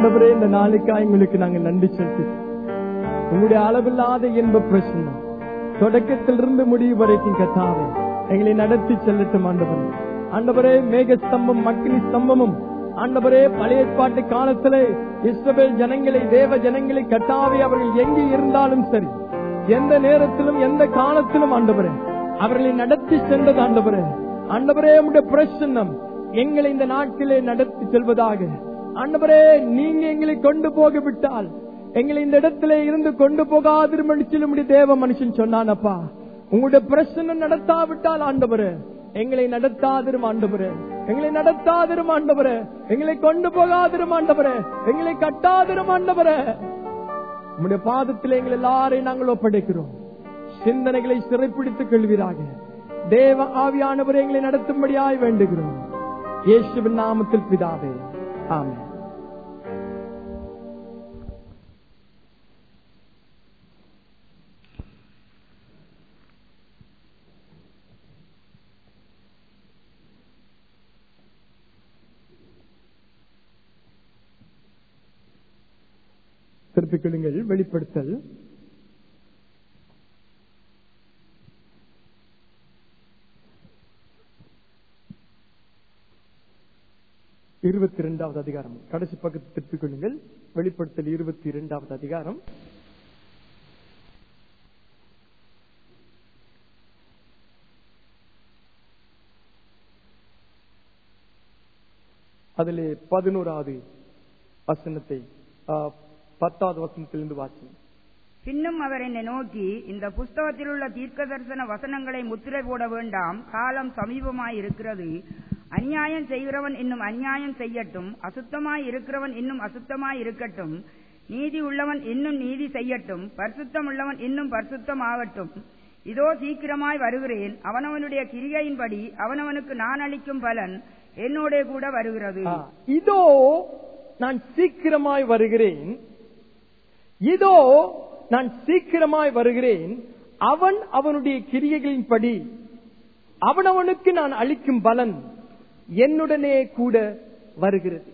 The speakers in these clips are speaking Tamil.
ஆண்டவரே இந்த நாளுக்காய் உங்களுக்கு நாங்க நன்றி செலுத்துகிறோம் உங்களுடைய அளவில்லாத இன்ப பிரச்சனை தொடக்கத்திலிருந்து முடிவு வரைக்கும் கத்தாவே எங்களை நடத்தி செல்லட்டும் ஆண்டவரே ஆண்டவரே மேக ஸ்தம்பம் மக்கினி ஸ்தம்பமும் ஆண்டவரே பழைய ஏற்பாட்டு காலத்திலே இஸ்ரவேல் ஜனங்களை தேவ ஜனங்களை கட்டாவே அவர்கள் எங்கே இருந்தாலும் சரி எந்த நேரத்திலும் எந்த காலத்திலும் ஆண்டவரே அவர்களை நடத்தி சென்றது ஆண்டவரே ஆண்டவரே உடைய பிரசன்னம் எங்களை இந்த நாட்டிலே நடத்தி செல்வதாக ஆண்டவரே நீங்க எங்களை கொண்டு போக விட்டால் எங்களை இந்த இடத்திலே இருந்து கொண்டு போகாதிருமடிச்சிலும் தேவ மனுஷன் சொன்னானப்பா உங்களுடைய பிரச்சனை நடத்தாவிட்டால் ஆண்டவரே எங்களை நடத்தாதிரும் ஆண்டவரே எங்களை நடத்தாதிரும் ஆண்டவரே எங்களை கொண்டு போகாதிரும் ஆண்டவரே எங்களை கட்டாதிரும் ஆண்டவரே உங்களுடைய பாதத்தில் எங்கள் எல்லாரையும் நாங்கள் ஒப்படைக்கிறோம் சிந்தனைகளை சிறைப்பிடித்துக் கொள்வீராக தேவ ஆவியானவரை எங்களை நடத்தும்படியாய் வேண்டுகிறோம் இயேசுவின் நாமத்தில் பிதாவே ஆமென் திருப்பிக் கொள்ளுங்கள் வெளிப்படுத்தல் இருபத்தி இரண்டாவது அதிகாரம் கடைசி பக்கத்தை திருப்பிக் கொள்ளுங்கள் வெளிப்படுத்தல் இருபத்தி இரண்டாவது அதிகாரம் அதிலே பதினோராவது வசனத்தை ஆ, பத்தாவது வசனத்திலிருந்து வாசி பின்னும் அவர் என்னை நோக்கி இந்த புஸ்தகத்தில் உள்ள தீர்க்க தரிசன வசனங்களை முத்திரை போட வேண்டாம் காலம் சமீபமாய் இருக்கிறது அநியாயம் செய்கிறவன் இன்னும் அநியாயம் செய்யட்டும் அசுத்தமாய் இருக்கிறவன் இன்னும் அசுத்தமாய் இருக்கட்டும் நீதி உள்ளவன் இன்னும் நீதி செய்யட்டும் பரிசுத்தம் உள்ளவன் இன்னும் பரிசுத்தம் ஆகட்டும் இதோ சீக்கிரமாய் வருகிறேன் அவனவனுடைய கிரிகையின்படி அவனவனுக்கு நான் அளிக்கும் பலன் என்னோட கூட வருகிறது ஆ, இதோ நான் சீக்கிரமாய் வருகிறேன் இதோ நான் சீக்கிரமாய் வருகிறேன் அவன் அவனுடைய கிரியைகளின்படி அவனவனுக்கு நான் அளிக்கும் பலன் என்னுடனே கூட வருகிறது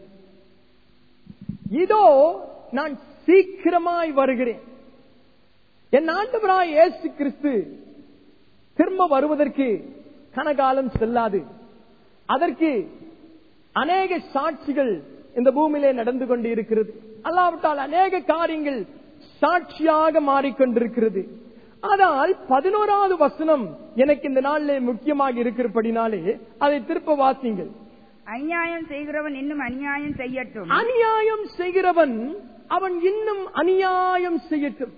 இதோ நான் சீக்கிரமாய் வருகிறேன் என் ஆண்டவராய் இயேசு கிறிஸ்து திரும்ப வருவதற்கு கனகாலம் செல்லாது அதற்கு அநேக சாட்சிகள் இந்த பூமியிலே நடந்து கொண்டு இருக்கிறது அல்லாவிட்டால் அநேக காரியங்கள் சாட்சியாக மாறிக்கொண்டிருக்கிறது ஆனால் பதினோராவது வசனம் எனக்கு இந்த நாளிலே முக்கியமாக இருக்கிறபடினாலே அதை திருப்ப வாசிங்கள் அநியாயம் செய்கிறவன் இன்னும் அநியாயம் செய்யட்டும் அநியாயம் செய்கிறவன் அவன் இன்னும் அநியாயம் செய்யட்டும்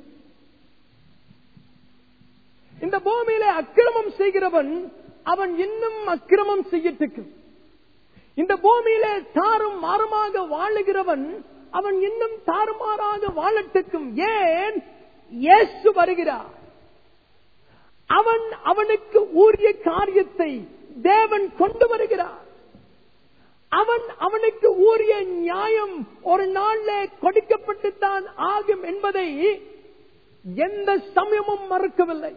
இந்த பூமியிலே அக்கிரமம் செய்கிறவன் அவன் இன்னும் அக்கிரமம் செய்யட்டுக்கும் இந்த பூமியிலே தாறும் மாறுமாக வாழுகிறவன் அவன் இன்னும் தாறுமாறாக வாழட்டுக்கும் ஏன் இயேசு வருகிறார் அவன் அவனுக்கு ஊரிய காரியத்தை தேவன் கொண்டு வருகிறார் அவன் அவனுக்கு ஊரிய நியாயம் ஒரு நாள்ல கொடுக்கப்பட்டுத்தான் ஆகும் என்பதை எந்த சமயமும் மறுக்கவில்லை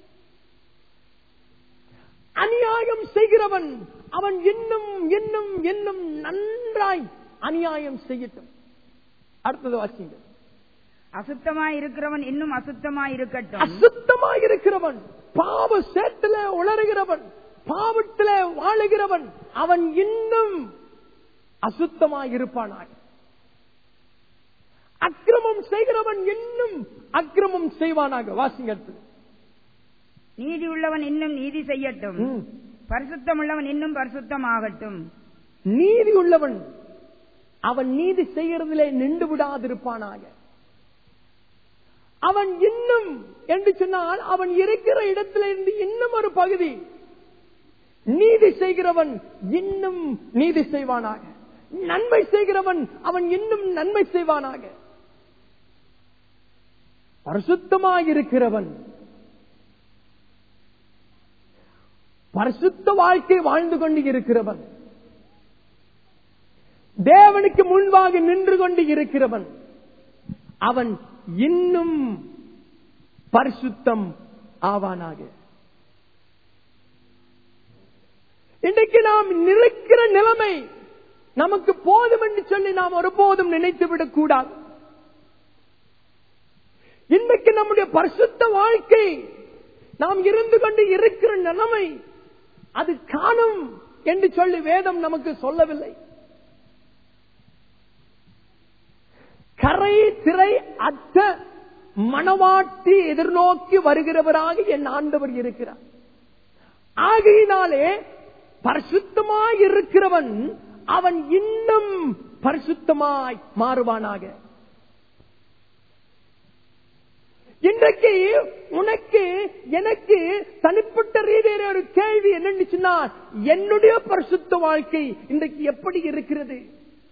அநியாயம் செய்கிறவன் அவன் இன்னும் இன்னும் இன்னும் நன்றாய் அநியாயம் செய்யட்டும் அடுத்தது வாசிங்க அசுத்தமாய் இருக்கிறவன் இன்னும் அசுத்தமாய் இருக்கட்டும் அசுத்தமாய் இருக்கிறவன் பாவ சேத்துல உளறுகிறவன் பாவத்திலே வாழுகிறவன் அவன் இன்னும் அசுத்தமாய் இருப்பானாக அக்கிரமம் செய்கிறவன் இன்னும் அக்கிரமம் செய்வானாக வாசிங்க அடுத்தது. நீதி உள்ளவன் இன்னும் நீதி செய்யட்டும் ம். பரிசுத்தம் உள்ளவன் இன்னும் பரிசுத்தம் ஆகட்டும் நீதி உள்ளவன் அவன் நீதி செய்கிறதிலே நின்று விடாதிருப்பானாக அவன் இன்னும் என்று சொன்னால் அவன் இருக்கிற இடத்திலிருந்து இன்னும் ஒரு பகுதி நீதி செய்கிறவன் இன்னும் நீதி செய்வானாக நன்மை செய்கிறவன் அவன் இன்னும் நன்மை செய்வானாக பரிசுத்தமாயிருக்கிறவன் பரிசுத்த வாழ்க்கை வாழ்ந்து கொண்டு இருக்கிறவன் தேவனுக்கு முன்பாக நின்று கொண்டு இருக்கிறவன் அவன் இன்னும் பரிசுத்தம் ஆவானாக இன்றைக்கு நாம் நிற்கிற நிலைமை நமக்கு போதும் என்று சொல்லி நாம் ஒருபோதும் நினைத்து விடக் கூடாது இன்றைக்கு நம்முடைய பரிசுத்த வாழ்க்கை நாம் இருந்து கொண்டு இருக்கிற நிலைமை அது காணும் என்று சொல்லி வேதம் நமக்கு சொல்லவில்லை கரை திரை அற்ற மணவாட்டி எதிர்நோக்கி வருகிறவராக என் ஆண்டவர் இருக்கிறார் ஆகையினாலே பரிசுத்தமாய் இருக்கிறவன் அவன் இன்னும் பரிசுத்தமாய் மாறுவானாக இன்றைக்கு உனக்கு எனக்கு தனிப்பட்ட ரீதியில ஒரு கேள்வி என்னன்னு சொன்னா என்னுடைய பரிசுத்த வாழ்க்கை இன்றைக்கு எப்படி இருக்கிறது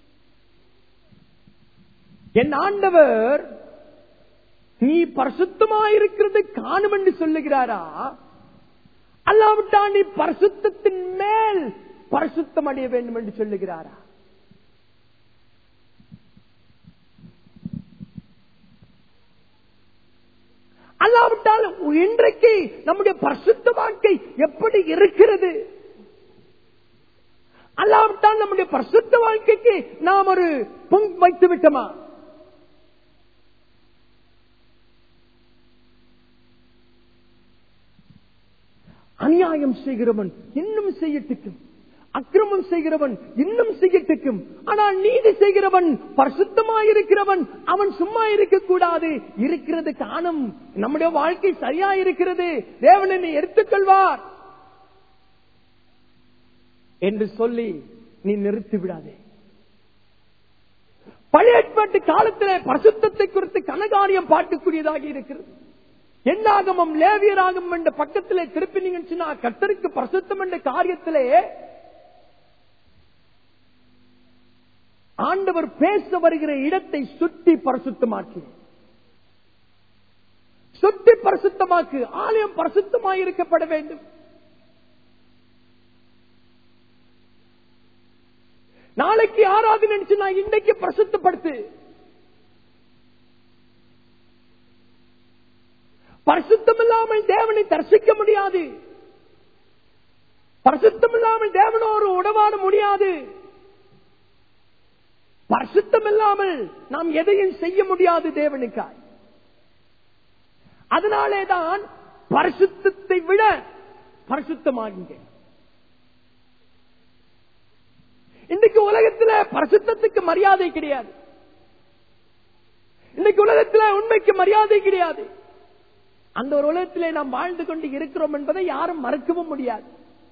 என் ஆண்டவர் நீ பரிசுத்தமாயிருக்கிறது காணும் என்று சொல்லுகிறாரா அல்லாவிட்டால் நீ பரிசுத்தத்தின் மேல் பரிசுத்தம் அடைய வேண்டும் என்று சொல்லுகிறாரா அல்லாவிட்டால் இன்றைக்கு நம்முடைய பரிசுத்த வாழ்க்கை எப்படி இருக்கிறது அல்லாவிட்டால் நம்முடைய பரிசுத்த வாழ்க்கைக்கு நாம் ஒரு பொங் வைத்து விட்டோமா அநியாயம் செய்கிறவன் இன்னும் செய்யட்டுக்கும் அக்கிரமம் செய்கிறவன் இன்னும் செய்யட்டுக்கும் ஆனால் நீதி செய்கிறவன் பரிசுத்தமாயிருக்கிறவன் அவன் சும்மா இருக்க கூடாது இருக்கிறது காணும் நம்முடைய வாழ்க்கை சரியா இருக்கிறது தேவன் என்னை எடுத்துக்கொள்வார் என்று சொல்லி நீ நிறுத்தி விடாதே பழைய ஏற்பாட்டு காலத்திலே பரிசுத்தத்தை குறித்து கனகாரியம் பாட்டுக்குரியதாக இருக்கிறது என்னாகமம் லேவியராகும் என்ற பக்கத்திலே திருப்பினீங்கன்னா கத்தருக்கு பரிசுத்தம் என்ற காரியத்திலே ஆண்டவர் பேச வருகிற இடத்தை சுற்றி பரிசுத்தமாக்கி சுற்றி பரிசுத்தமாக்கு ஆலயம் பரிசுத்தமாயிருக்கப்பட வேண்டும் நாளைக்கு ஆராதனை நினைச்சுன்னா இன்றைக்கு பிரசுத்தப்படுத்து பரிசுத்தம் இல்லாமல் தேவனை தரிசிக்க முடியாது பரிசுத்தம் இல்லாமல் தேவனோடு உடவாட முடியாது பரிசுத்தம் இல்லாமல் நாம் எதையும் செய்ய முடியாது தேவனுக்காய் அதனாலேதான் பரிசுத்தத்தை விட பரிசுத்தமாகுங்க இன்றைக்கு உலகத்தில் பரிசுத்தத்துக்கு மரியாதை கிடையாது இன்னைக்கு உலகத்தில் உண்மைக்கு மரியாதை கிடையாது அந்த ஒரு உலகத்திலே நாம் வாழ்ந்து கொண்டு இருக்கிறோம் என்பதை யாரும் மறுக்கவும் முடியாது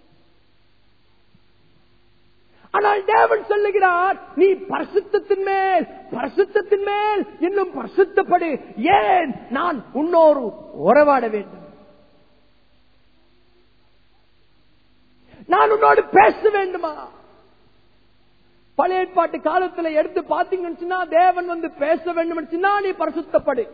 ஆனால் தேவன் சொல்லுகிறார் நீ பரிசுத்தத்தின் மேல் பரிசுத்தத்தின் மேல் இன்னும் பரிசுத்தப்படு ஏன் நான் உன்னோரு உறவாட வேண்டும் நான் உன்னோடு பேச வேண்டுமா பழைய ஏற்பாட்டு காலத்துல எடுத்து பாத்தீங்கன்னா தேவன் வந்து பேச வேண்டும் நீ பரிசுத்தப்படு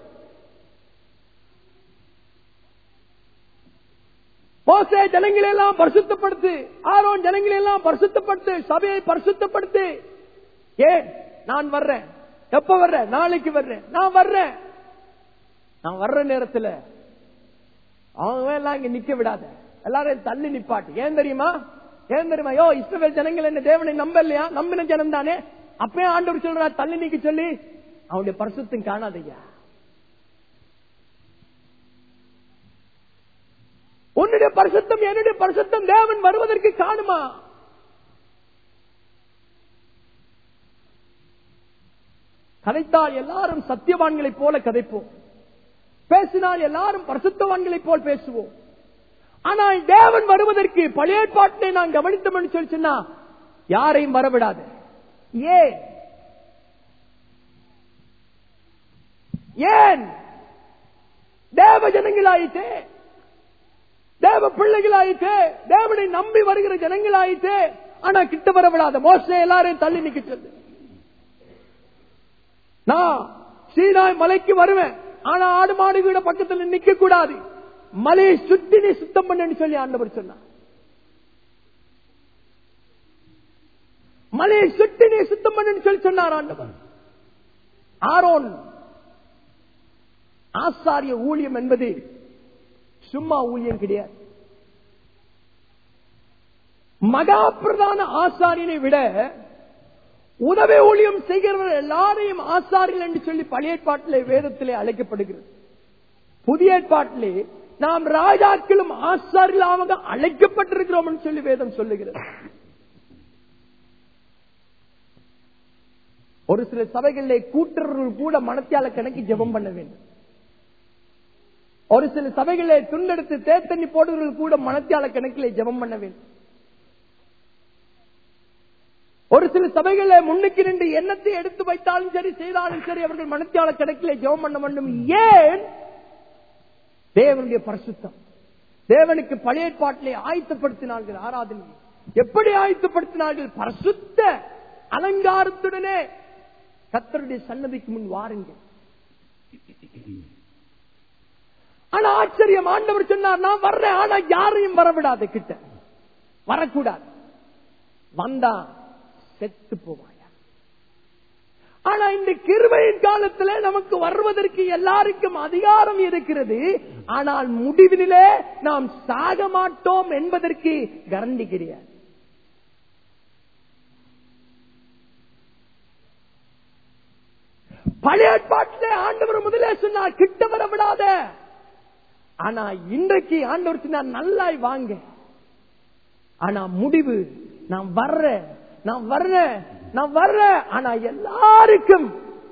மோசே ஜனங்களை எல்லாம் பரிசுத்தப்படுத்து ஆரோன் ஜனங்களை எல்லாம் பரிசுத்தப்படுத்து சபையை பரிசுத்தப்படுத்து ஏன் நான் வர்றேன் எப்ப வர்றேன் நாளைக்கு வர்றேன் நான் வர்றேன் நான் வர்ற நேரத்தில் அவங்க எல்லாம் இங்க நிக்க விடாத எல்லாரும் தள்ளி நிப்பாட்டு ஏன் தெரியுமா ஏன் தெரியுமா யோ இஸ்ரவேல் ஜனங்கள் என்ன தேவனை நம்ப இல்லையா நம்பின ஜனம் தானே அப்பயே ஆண்டவர் சொல்றா தள்ளி நீக்க சொல்லி அவனுடைய பரிசுத்தம் காணாதையா உன்னுடைய பரிசுத்தம் என்னுடைய பரிசுத்தம் தேவன் வருவதற்கு காணுமா கதைத்தால் எல்லாரும் சத்தியவான்களைப் போல கதைப்போம் பேசினால் எல்லாரும் பரிசுத்தவான்களைப் போல் பேசுவோம் ஆனால் தேவன் வருவதற்கு பழைய ஏற்பாட்டினை நான் கவனித்தோம் சொல்லி சொன்னா யாரையும் வரவிடாது ஏன் ஏன் தேவ ஜனங்களாயிட்டே தேவ பிள்ளைகளாயிட்டு தேவனை நம்பி வருகிற ஜனங்களாயிட்டு ஆனா கிட்ட வரவிடாத மோச எல்லாரையும் தள்ளி நிக்க சொல்லு நான் சீனாய் மலைக்கு வருவேன் ஆனா ஆடு மாடு வீட பக்கத்தில் நிக்க கூடாது மலையை சுத்தி நீ சுத்தம் பண்ணு சொல்லி ஆண்டவர் சொன்னார் மலையை சுத்தி நீ சுத்தம் பண்ணு சொல்லி சொன்னார் ஆண்டவர் ஆரோன் ஆசாரிய ஊழியம் என்பது சும்மா ஊழியம் கிடையாது மகா பிரதான ஆசாரியனை விட உதவி ஊழியம் செய்கிறவர் எல்லாரையும் ஆசாரிகள் என்று சொல்லி பழைய ஏற்பாட்டிலே வேதத்திலே அழைக்கப்படுகிறது புதிய ஏற்பாட்டிலே நாம் ராஜாக்களும் ஆசாரிகளாக அழைக்கப்பட்டிருக்கிறோம் என்று சொல்லி வேதம் சொல்லுகிறது ஒரு சில சபைகளிலே கூட்டுறவர்கள் கூட மனத்தியால கணக்கு ஜெபம் பண்ண வேண்டும் ஒரு சில சபைகளிலே துண்டெடுத்து தேத்தண்ணி போடுவர்கள் கூட மனத்தியால கணக்கிலே ஜெபம் பண்ண வேண்டும் ஒரு சில சபைகளை முன்னுக்கு நின்று எண்ணத்தை எடுத்து வைத்தாலும் சரி செய்தாலும் சரி அவர்கள் மனத்தியால கணக்கிலே ஜெபம் பண்ண வேண்டும் ஏன் தேவனுடைய பரிசுத்தம் தேவனுக்கு பழைய ஏற்பாட்டிலே ஆயத்தப்படுத்தினார்கள் ஆராதனை எப்படி ஆயத்தப்படுத்தினார்கள் பரிசுத்த அலங்காரத்துடனே கத்தருடைய சன்னதிக்கு முன் வாருங்கள் ஆனா ஆச்சரியம் ஆண்டவர் சொன்னார் நான் வர்றேன் ஆனா யாரையும் வரவிடாத கிட்ட வரக்கூடாது வந்தா செத்து போவாயா ஆனா இந்த கிருபையின் காலத்துல நமக்கு வருவதற்கு எல்லாருக்கும் அதிகாரம் இருக்கிறது ஆனால் முடிவிலே நாம் சாக மாட்டோம் என்பதற்கு கரண்டி கிடையாது பழைய ஏற்பாட்டிலே ஆண்டவர் முதலே சொன்னார் கிட்ட வர விடாத ஆனா இன்றைக்கு ஆண்டவர் சொன்னார் நல்லாய் வாங்க ஆனா முடிவு நான் வர்றேன் நான் வர்றேன் நான் வர்றேன் ஆனா எல்லாருக்கும்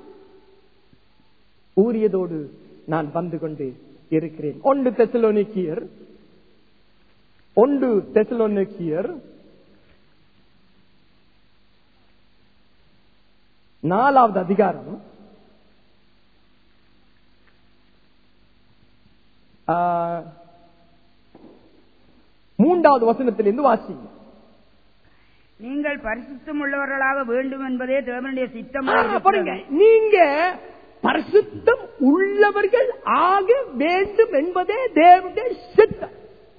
ஊறியதோடு நான் வந்து கொண்டு இருக்கிறேன் ஒன்று தெசலோனிக்கியர் ஒன்று தெசலோனிக்கியர் நாலாவது அதிகாரம் ஆ, மூன்றாவது வசனத்திலிருந்து வாசிங்க நீங்கள் பரிசுத்தம் உள்ளவர்களாக வேண்டும் என்பதே தேவனுடைய ஆ, சித்தமாக பாருங்க நீங்க பரிசுத்தம் உள்ளவர்கள் ஆக வேண்டும் என்பதே தேவனுடைய சித்தம்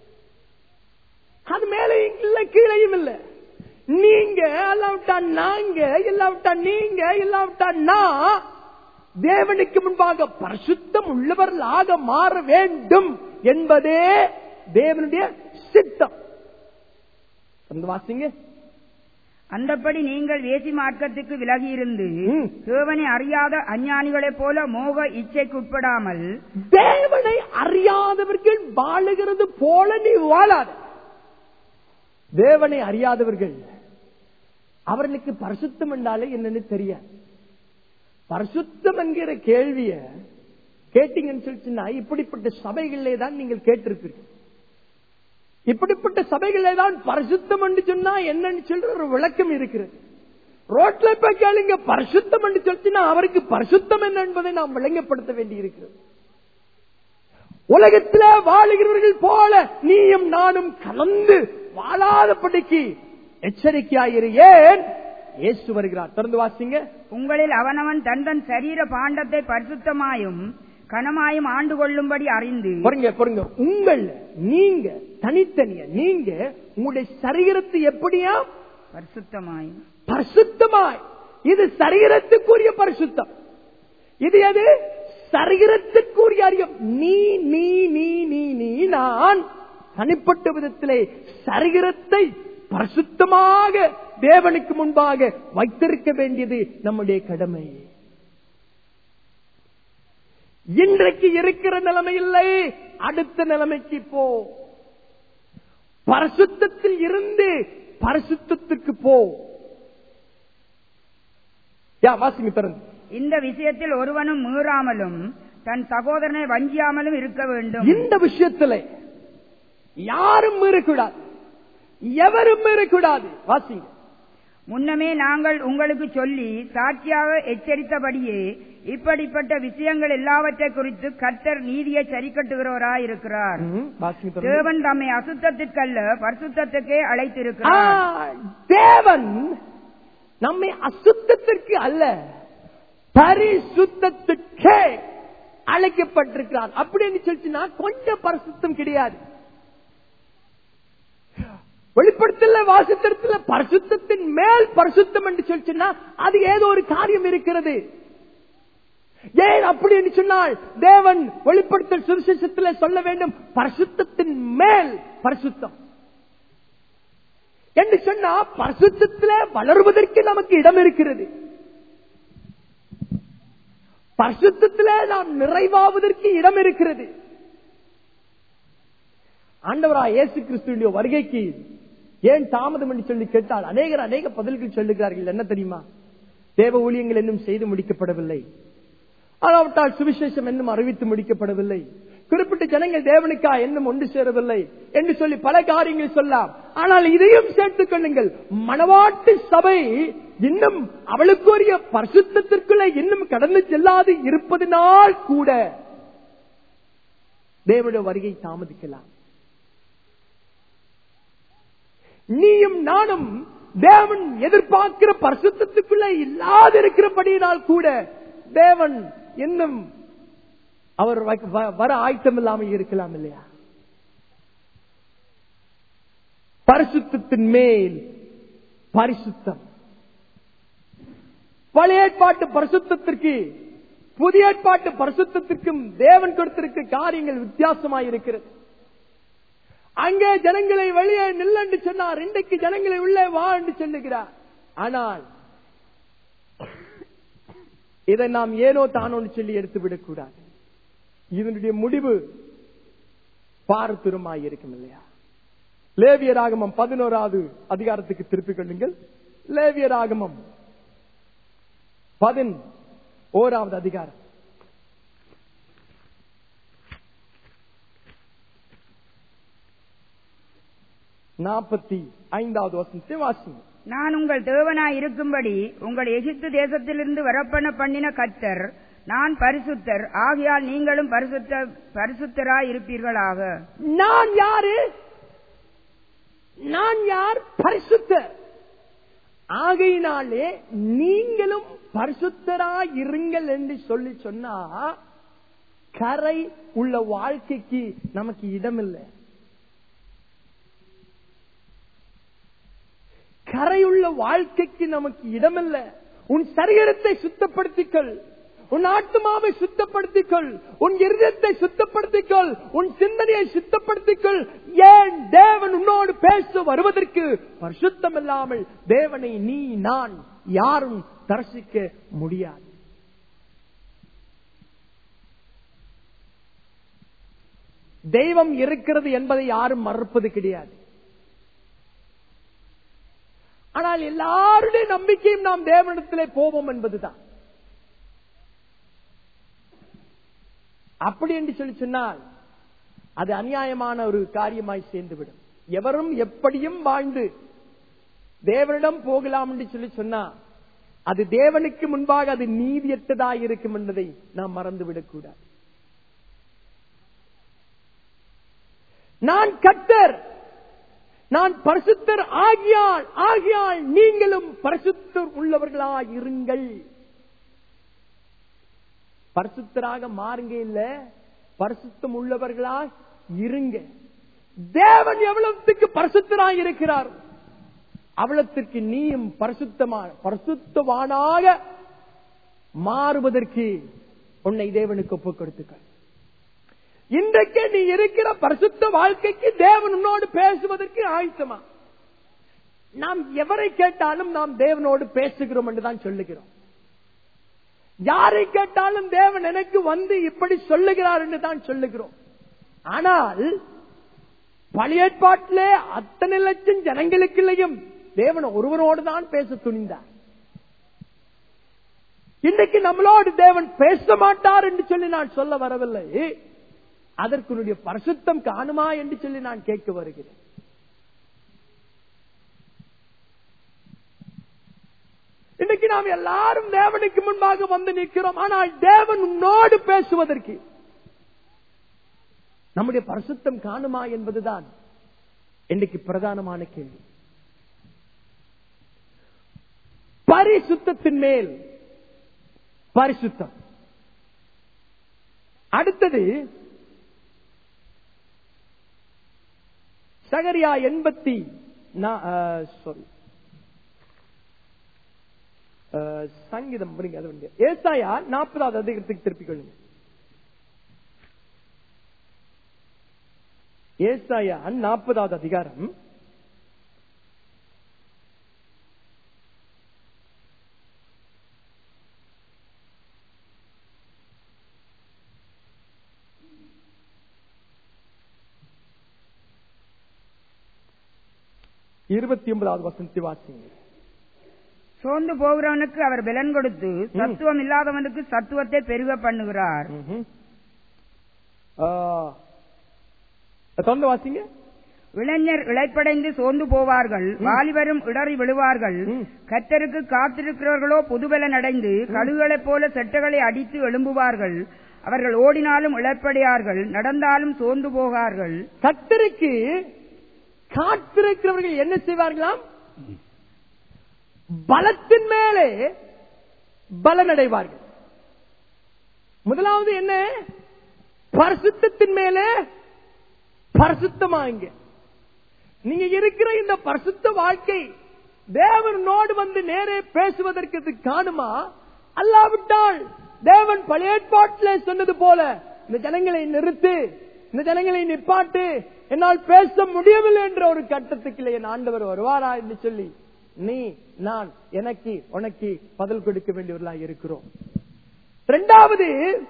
அது மேலையும் இல்ல கீழையும் இல்ல நீங்க இல்லாவிட்டா நாங்க இல்லாவிட்டா நீங்க இல்லாவிட்டா நான் தேவனுக்கு முன்பாக பரிசுத்தம் உள்ளவர்களாக மாற வேண்டும் என்பதே தேவனுடைய சித்தம் வந்து வாசிங்க அந்தப்படி நீங்கள் வேசி மார்க்கத்துக்கு விலகி இருந்து ம். தேவனை அறியாத அஞ்ஞானிகளைப் போல மோக இச்சைக்கு உட்படாமல் தேவனை அறியாதவர்கள் வாழுகிறது போல நீ வாழாத தேவனை அறியாதவர்கள் அவர்களுக்கு பரிசுத்தம் என்றாலே என்னன்னு தெரியாது பரிசுத்தம் என்கிற கேள்விய கேட்டீங்கன்னு சொல்லிச்சுன்னா இப்படிப்பட்ட சபைகளிலே தான் நீங்கள் கேட்டிருப்பீர்கள் இப்படிப்பட்ட சபைகளிலே தான் பரிசுத்தம் என்று சொன்னா என்னன்னு சொல்ற ஒரு விளக்கம் இருக்கிறது ரோட்ல போய் கேளுங்க பரிசுத்தம் என்று சொல்லிச்சுன்னா அவருக்கு பரிசுத்தம் என்ன என்பதை நாம் விளங்கப்படுத்த வேண்டி இருக்கிறது உலகத்திலே வாழுகிறவர்கள் போல நீயும் நானும் கலந்து வாழாதபடிக்கு எச்சரிக்கையாயிரு ஏன் இயேசு வருகிறார் திறந்து வாசிங்க உங்களில் அவனவன் தன் தன் சரீர பாண்டத்தை பரிசுத்தமாயும் கனமாயும் ஆண்டு கொள்ளும்படி அறிந்து பாருங்க பாருங்க உங்கள் நீங்க தனித்தனிய நீங்க உங்களுடைய சரீரத்தை எப்படியா பரிசுத்தமாயும் பரிசுத்தமாய் இது சரீரத்துக்குரிய பரிசுத்தம் இது எது சரீரத்துக்குரிய அறியம் நீ நீ நீ நீ நீ நான் தனிப்பட்ட விதத்திலே சரீரத்தை பரிசுத்தமாக தேவனுக்கு முன்பாக வைத்திருக்க வேண்டியது நம்முடைய கடமை இன்றைக்கு இருக்கிற நிலைமை இல்லை அடுத்த நிலைமைக்கு போ பரிசுத்தத்தில் இருந்து பரிசுத்தத்துக்கு போ யா வாசிங்க திறந்து இந்த விஷயத்தில் ஒருவனும் மீறாமலும் தன் சகோதரனை வஞ்சியாமலும் இருக்க வேண்டும் இந்த விஷயத்துல யாரும் மீறக்கூடாது எவரும் மீறக்கூடாது வாசிங்க முன்னமே நாங்கள் உங்களுக்கு சொல்லி சாட்சியாக எச்சரித்தபடியே இப்படிப்பட்ட விஷயங்கள் எல்லாவற்றை குறித்து கர்த்தர் நீதியை சரிக்கட்டுகிறவராயிருக்கிறார் ம், வாசிங்க திறந்து. தேவன் தம்மை அசுத்தத்திற்கல்ல பரிசுத்தத்துக்கே அழைத்திருக்கிறார் ஆ, தேவன் நம்மை அசுத்தத்திற்கு அல்ல பரிசுத்தத்துக்கே அழைக்கப்பட்டிருக்கிறார் அப்படின்னு சொல்லிச்சுன்னா கொஞ்சம் பரிசுத்தம் கிடையாது வெளிப்படுத்தல வாசித்திரத்துல பரிசுத்தத்தின் மேல் பரிசுத்தம் என்று சொல்லிச்சுன்னா அது ஏதோ ஒரு காரியம் இருக்கிறது ஏன் அப்படி என்று சொன்னால் தேவன் வெளிப்படுத்தல் சுவிசேஷத்தில் சொல்ல வேண்டும் பரிசுத்தத்தின் மேல் பரிசுத்தம் என்று சொன்னா பரிசுத்தத்திலே வளருவதற்கு நமக்கு இடம் இருக்கிறது பரிசுத்தத்திலே நாம் நிறைவாவதற்கு இடம் இருக்கிறது ஆண்டவரா இயேசு கிறிஸ்துவினுடைய வருகைக்கு ஏன் தாமதம் என்று சொல்லி கேட்டால் அநேகர் அநேக பதில்கள் சொல்லுகிறார்கள் என்ன தெரியுமா தேவ ஊழியங்கள் இன்னும் செய்து முடிக்கப்படவில்லை ஆனால் சுவிசேஷம் இன்னும் அறிவித்து முடிக்கப்படவில்லை குறிப்பிட்ட ஜனங்கள் தேவனுக்கா இன்னும் ஒன்று சேரவில்லை என்று சொல்லி பல காரியங்கள் சொல்லலாம் ஆனால் இதையும் சேர்த்துக் கொள்ளுங்கள் மணவாட்டு சபை இன்னும் அவளுக்குரிய பரிசுத்திற்குள்ள இன்னும் கடந்து செல்லாது இருப்பதனால் கூட தேவனுடைய வருகை தாமதிக்கலாம் நீயும் நானும் தேவன் எதிர்பார்க்கிற பரிசுத்தத்துக்குள்ள இல்லாது இருக்கிறபடியினால் கூட தேவன் இன்னும் அவர் வர ஆயத்தம் இல்லாமல் இருக்கலாம் இல்லையா பரிசுத்தத்தின் மேல் பரிசுத்தம் பழைய ஏற்பாட்டு பரிசுத்திற்கு புதிய ஏற்பாட்டு பரிசுத்திற்கும் தேவன் கொடுத்திருக்க காரியங்கள் வித்தியாசமாய் இருக்கிறது அங்கே ஜனங்களை வெளியே நில்லென்று சொன்னார் இன்றைக்கு ஜனங்களை உள்ளே வா என்று சொல்லுகிறார் ஆனால் இதை நாம் ஏனோ தானோன்னு சொல்லி எடுத்துவிடக் கூடாது இதனுடைய முடிவு பாரத்துரமாய் இருக்கும் இல்லையா லேவியராகமம் பதினோராவது அதிகாரத்துக்கு திருப்பிக் கொள்ளுங்கள் லேவியராகமம் பதின் ஓராவது அதிகாரம் நாற்பத்தி ஐந்தாவது வசனத்தை வாசிங்க நான் உங்கள் தேவனாய் இருக்கும்படி உங்கள் எகிப்து தேசத்திலிருந்து வரப்பண்ண பண்ணின கத்தர் நான் பரிசுத்தர் ஆகையால் நீங்களும் பரிசுத்த பரிசுத்தராய் இருப்பீர்களாக நான் யாரு நான் யார் பரிசுத்தர் ஆகையினாலே நீங்களும் பரிசுத்தராய் இருங்கள் என்று சொல்லி சொன்னா கரை உள்ள வாழ்க்கைக்கு நமக்கு இடமில்லை கரையுள்ள வாழ்க்கைக்கு நமக்கு இடமில்ல உன் சரீரத்தை சுத்தப்படுத்திக்கொள் உன் ஆத்மாவை சுத்தப்படுத்திக்கொள் உன் இருதயத்தை சுத்தப்படுத்திக்கொள் உன் சிந்தனையை சுத்தப்படுத்திக்கொள் ஏன் தேவன் உன்னோடு பேச வருவதற்கு பரிசுத்தம் இல்லாமல் தேவனை நீ நான் யாரும் தரிசிக்க முடியாது தெய்வம் இருக்கிறது என்பதை யாரும் மறுப்பது கிடையாது ஆனால் எல்லாருடைய நம்பிக்கையும் நாம் தேவனிடத்திலே போவோம் என்பதுதான் அப்படி என்று சொல்லி சொன்னால் அது அநியாயமான ஒரு காரியமாய் சேர்ந்துவிடும் எவரும் எப்படியும் வாழ்ந்து தேவனிடம் போகலாம் என்று சொல்லி சொன்னா அது தேவனுக்கு முன்பாக அது நீதியற்றதாய் இருக்கும் என்பதை நாம் மறந்துவிடக் கூடாது நான் கத்தர் நான் பரிசுத்தர் ஆகியால் ஆகியால் நீங்களும் பரிசுத்தர் உள்ளவர்களாய் இருங்கள் பரிசுத்தராக மாறுங்க இல்ல பரிசுத்தம் உள்ளவர்களாய் இருங்க தேவன் எவ்வளவுக்கு பரிசுத்தராய் இருக்கிறார் அவ்வளத்திற்கு நீயும் பரிசுத்தமான பரிசுத்தவானாக மாறுவதற்கு உன்னை தேவனுக்கு ஒப்புக் கொடுத்துக்கள் இன்றைக்கு நீ இருக்கிற பரிசுத்த வாழ்க்கைக்கு தேவன் உன்னோடு பேசுவதற்கு ஆயத்தமா நாம் எவரை கேட்டாலும் நாம் தேவனோடு பேசுகிறோம் என்றுதான் சொல்லுகிறோம் யாரை கேட்டாலும் தேவன் எனக்கு வந்து இப்படி சொல்லுகிறார் என்று தான் சொல்லுகிறோம் ஆனால் பழைய ஏற்பாட்டிலே அத்தனை லட்சம் ஜனங்களுக்குள்ளேயும் தேவன் ஒருவரோடு தான் பேச துணிந்தார் இன்றைக்கு நம்மளோடு தேவன் பேச மாட்டார் என்று சொல்லி நான் சொல்ல வரவில்லை அதற்குடைய பரிசுத்தம் காணுமா என்று சொல்லி நான் கேட்க வருகிறேன் இன்னைக்கு நாம் எல்லாரும் தேவனுக்கு முன்பாக வந்து நிற்கிறோம் ஆனால் தேவன் உன்னோடு பேசுவதற்கு நம்முடைய பரிசுத்தம் காணுமா என்பதுதான் இன்னைக்கு பிரதானமான கேள்வி பரிசுத்தத்தின் மேல் பரிசுத்தம் அடுத்தது சகரியா எண்பத்தி சாரி சங்கீதம் புரியுங்க அது வந்து ஏசாயா நாற்பதாவது அதிகத்துக்கு திருப்பிக் கொள்ளுங்க ஏசாயா நாற்பதாவது அதிகாரம் இருபத்தி ஒன்பதாவது வசனத்தை வாசிங்க சோர்ந்து போகிறவனுக்கு அவர் பலன் கொடுத்து சத்துவம் இல்லாதவனுக்கு சத்துவத்தை பெருக பண்ணுகிறார் ம்ஹும். ஆ, தொடர்ந்து வாசிங்க இளைஞர் இளைப்படைந்து சோர்ந்து போவார்கள் வாலிபரும் இடறி விழுவார்கள் ம். கத்தருக்கு காத்திருக்கிறவர்களோ புதுபலன் அடைந்து கழுகுகளைப் போல செட்டைகளை அடித்து எழும்புவார்கள் அவர்கள் ஓடினாலும் இழப்படையார்கள் நடந்தாலும் சோர்ந்து போகார்கள் கத்தருக்கு காத்திருக்கிறவர்கள் என்ன செய்வார்களாம் பலத்தின் மேலே பலனடைவார்கள் முதலாவது என்ன பரிசுத்தத்தின் மேலே பரிசுத்தமாங்க நீங்க இருக்கிற இந்த பரிசுத்த வாழ்க்கை தேவனோடு வந்து நேரே பேசுவதற்கு இது காணுமா அல்லாவிட்டால் தேவன் பழைய ஏற்பாட்டில் சொன்னது போல இந்த ஜனங்களை நிறுத்து இந்த ஜனங்களை நிப்பாட்டு என்னால் பேச முடியவில்லை என்ற ஒரு கட்டத்துக்கு என் ஆண்டவர் வருவாரா என்று சொல்லி நீ நான் எனக்கு உனக்கு பதில் கொடுக்க வேண்டியவர்களாக இருக்கிறோம் இரண்டாவது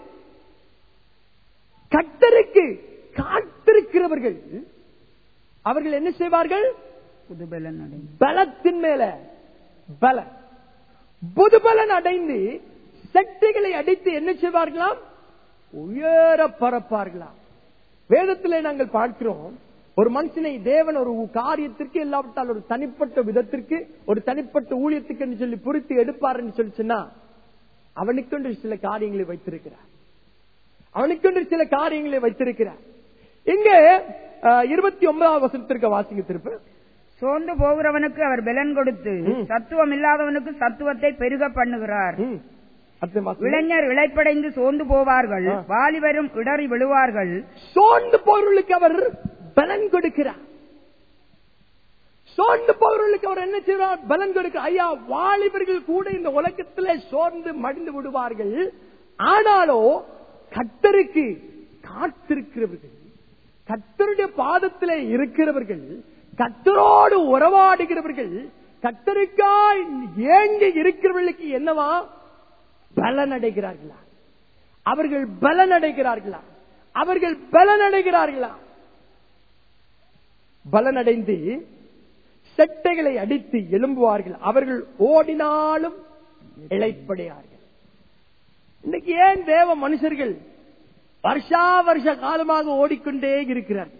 கத்தருக்கு காத்திருக்கிறவர்கள் அவர்கள் என்ன செய்வார்கள் புதுபலன் அடைந்து பலத்தின் மேல பலன் புதுபலன் அடைந்து சக்திகளை அடித்து என்ன செய்வார்களாம் உயர பரப்பார்களாம் வேதத்திலே நாங்கள் பார்க்கிறோம் ஒரு மனுஷனை தேவன் ஒரு காரியத்திற்கு இல்லாவிட்டால் ஒரு தனிப்பட்ட விதத்திற்கு ஒரு தனிப்பட்ட ஊழியத்துக்கு என்று சொல்லி பொறுத்து எடுப்பார் என்று சொல்லி சொன்னா அவனுக்கென்று சில காரியங்களை வைத்திருக்கிறார் அவனுக்கென்று சில காரியங்களை வைத்திருக்கிறார் இங்கே இருபத்தி ஒன்பதாவது வசனத்திற்கு வாசிங்க திருப்ப சோர்ந்து போகிறவனுக்கு அவர் பலன் கொடுத்து ம். சத்துவம் இல்லாதவனுக்கு சத்துவத்தை பெருக பண்ணுகிறார் ம். அடுத்த வாசிங்க. இளைஞர் இளைப்படைந்து சோர்ந்து போவார்கள் ஆ. வாலிபரும் இடறி விழுவார்கள் சோர்ந்து போவர்களுக்கு அவர் பலன் கொடுக்கிறார் சோர்ந்து போவர்களுக்கு அவர் என்ன செய்வார் பலன் கொடுக்க ஐயா வாலிபர்கள் கூட இந்த உலகத்திலே சோர்ந்து மடிந்து விடுவார்கள் ஆனாலோ கத்தருக்கு காத்திருக்கிறவர்கள் கத்தருடைய பாதத்திலே இருக்கிறவர்கள் கத்தரோடு உறவாடுகிறவர்கள் கத்தருக்காய் ஏங்கி இருக்கிறவர்களுக்கு என்னவா பலன் அடைகிறார்களா அவர்கள் பலன் அடைகிறார்களா அவர்கள் பலன் அடைகிறார்களா பலனடைந்து செட்டைகளை அடித்து எழும்புவார்கள் அவர்கள் ஓடினாலும் இழைப்படையார்கள் இன்னைக்கு ஏன் தேவ மனுஷர்கள் வருஷா வருஷ காலமாக ஓடிக்கொண்டே இருக்கிறார்கள்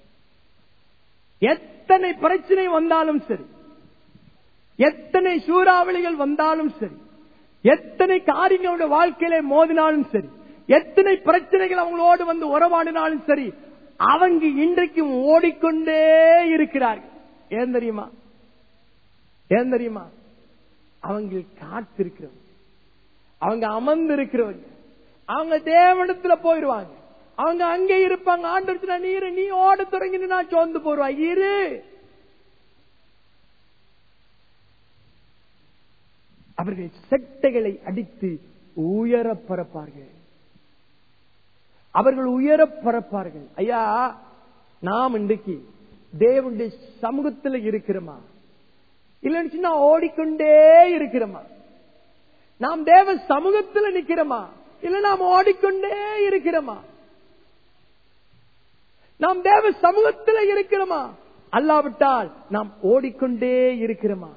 எத்தனை பிரச்சனை வந்தாலும் சரி எத்தனை சூறாவளிகள் வந்தாலும் சரி எத்தனை காரியங்களுடைய வாழ்க்கையில மோதினாலும் சரி எத்தனை பிரச்சனைகள் அவங்களோடு வந்து உறவாடினாலும் சரி அவங்க இன்றைக்கும் ஓடிக்கொண்டே இருக்கிறார்கள் ஏன் தெரியுமா ஏன் தெரியுமா அவங்க காத்திருக்கிறவங்க அவங்க அமர்ந்து இருக்கிறவங்க அவங்க தேவனத்துல போயிருவாங்க அவங்க அங்கே இருப்பாங்க ஆண்டு நீர் நீ ஓட தொடங்கி நான் சோர்ந்து போடுவா இரு அவர்கள் செட்டைகளை அடித்து உயர பரப்பார்கள் அவர்கள் உயர பரப்பார்கள் ஐயா நாம் இன்றைக்கு தேவனுடைய சமூகத்தில் இருக்கிறோமா இல்லைன்னு சொன்னா ஓடிக்கொண்டே இருக்கிறோமா நாம் தேவ சமூகத்தில் நிக்கிறோமா இல்ல நாம் ஓடிக்கொண்டே இருக்கிறோமா நாம் தேவ சமூகத்தில் இருக்கிறோமா அல்லாவிட்டால் நாம் ஓடிக்கொண்டே இருக்கிறோமா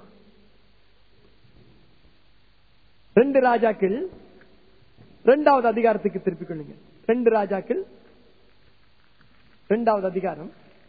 ரெண்டு ராஜாக்கள் இரண்டாவது அதிகாரத்துக்கு திருப்பிக் கொள்ளுங்க ரெண்டு ராஜாக்கள் இரண்டாவது அதிகாரம்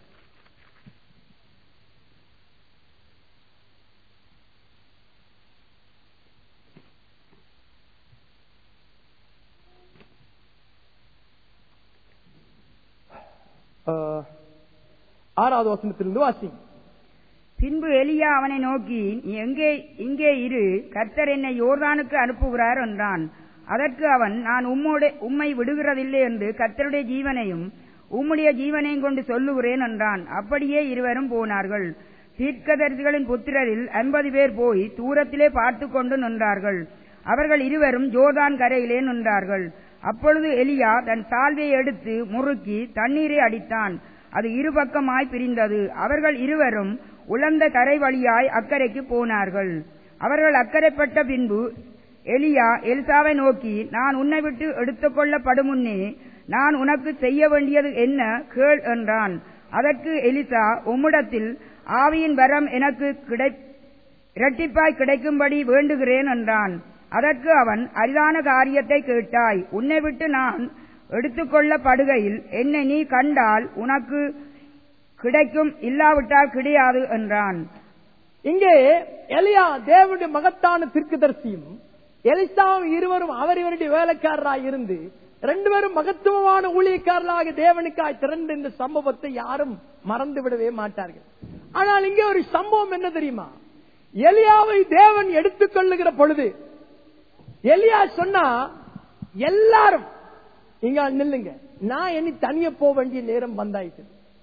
ஆஹ், ஆறாவது வசனத்திலிருந்து வாசிங்க பின்பு எலியா அவனை நோக்கி நீ எங்கே இங்கே இரு கர்த்தர் என்னை யோர்தானுக்கு அனுப்புகிறார் என்றான் அதற்கு அவன் நான் உம்மோட உம்மை விடுகிறதில்லை என்று கர்த்தருடைய ஜீவனையும் உம்முடைய ஜீவனையும் கொண்டு சொல்லுகிறேன் என்றான் அப்படியே இருவரும் போனார்கள் தீர்க்கதரிசிகளின் புத்திரரில் ஐம்பது பேர் போய் தூரத்திலே பார்த்து கொண்டு நின்றார்கள் அவர்கள் இருவரும் ஜோர்தான் கரையிலே நின்றார்கள் அப்பொழுது எலியா தன் சால்வையை எடுத்து முறுக்கி தண்ணீரை அடித்தான் அது இருபக்கமாய் பிரிந்தது அவர்கள் இருவரும் உலர்ந்த கரை வழியாய் அக்கறைக்கு போனார்கள் அவர்கள் அக்கறைப்பட்ட பின்பு எலியா எல்சாவை நோக்கி நான் உன்னை விட்டு எடுத்துக்கொள்ளப்படும் முன்னே நான் உனக்கு செய்ய வேண்டியது என்ன கேள் என்றான் அதற்கு எலிசா உம்மிடத்தில் ஆவியின் வரம் எனக்கு கிடை இரட்டிப்பாய் கிடைக்கும்படி வேண்டுகிறேன் என்றான் அதற்கு அவன் அரிதான காரியத்தை கேட்டாய் உன்னை விட்டு நான் எடுத்துக்கொள்ளப்படுகையில் என்னை நீ கண்டால் உனக்கு கிடைக்கும் இல்லாவிட்டால் கிடையாது என்றான் இங்கே எலியா தேவனுடைய மகத்தான தீர்க்கதரிசியும் எலிசாவும் இருவரும் அவர் இவருடைய வேலைக்காரராய் இருந்து ரெண்டு பேரும் மகத்துவமான ஊழியக்காரர்களாக தேவனுக்காய் திறந்த இந்த சம்பவத்தை யாரும் மறந்து விடவே மாட்டார்கள் ஆனால் இங்கே ஒரு சம்பவம் என்ன தெரியுமா எலியாவை தேவன் எடுத்துக் கொள்ளுகிற பொழுது எலியா சொன்னா எல்லாரும் இங்க நில்லுங்க நான் இனி தனிய போக வேண்டிய நேரம் வந்தாயிட்டு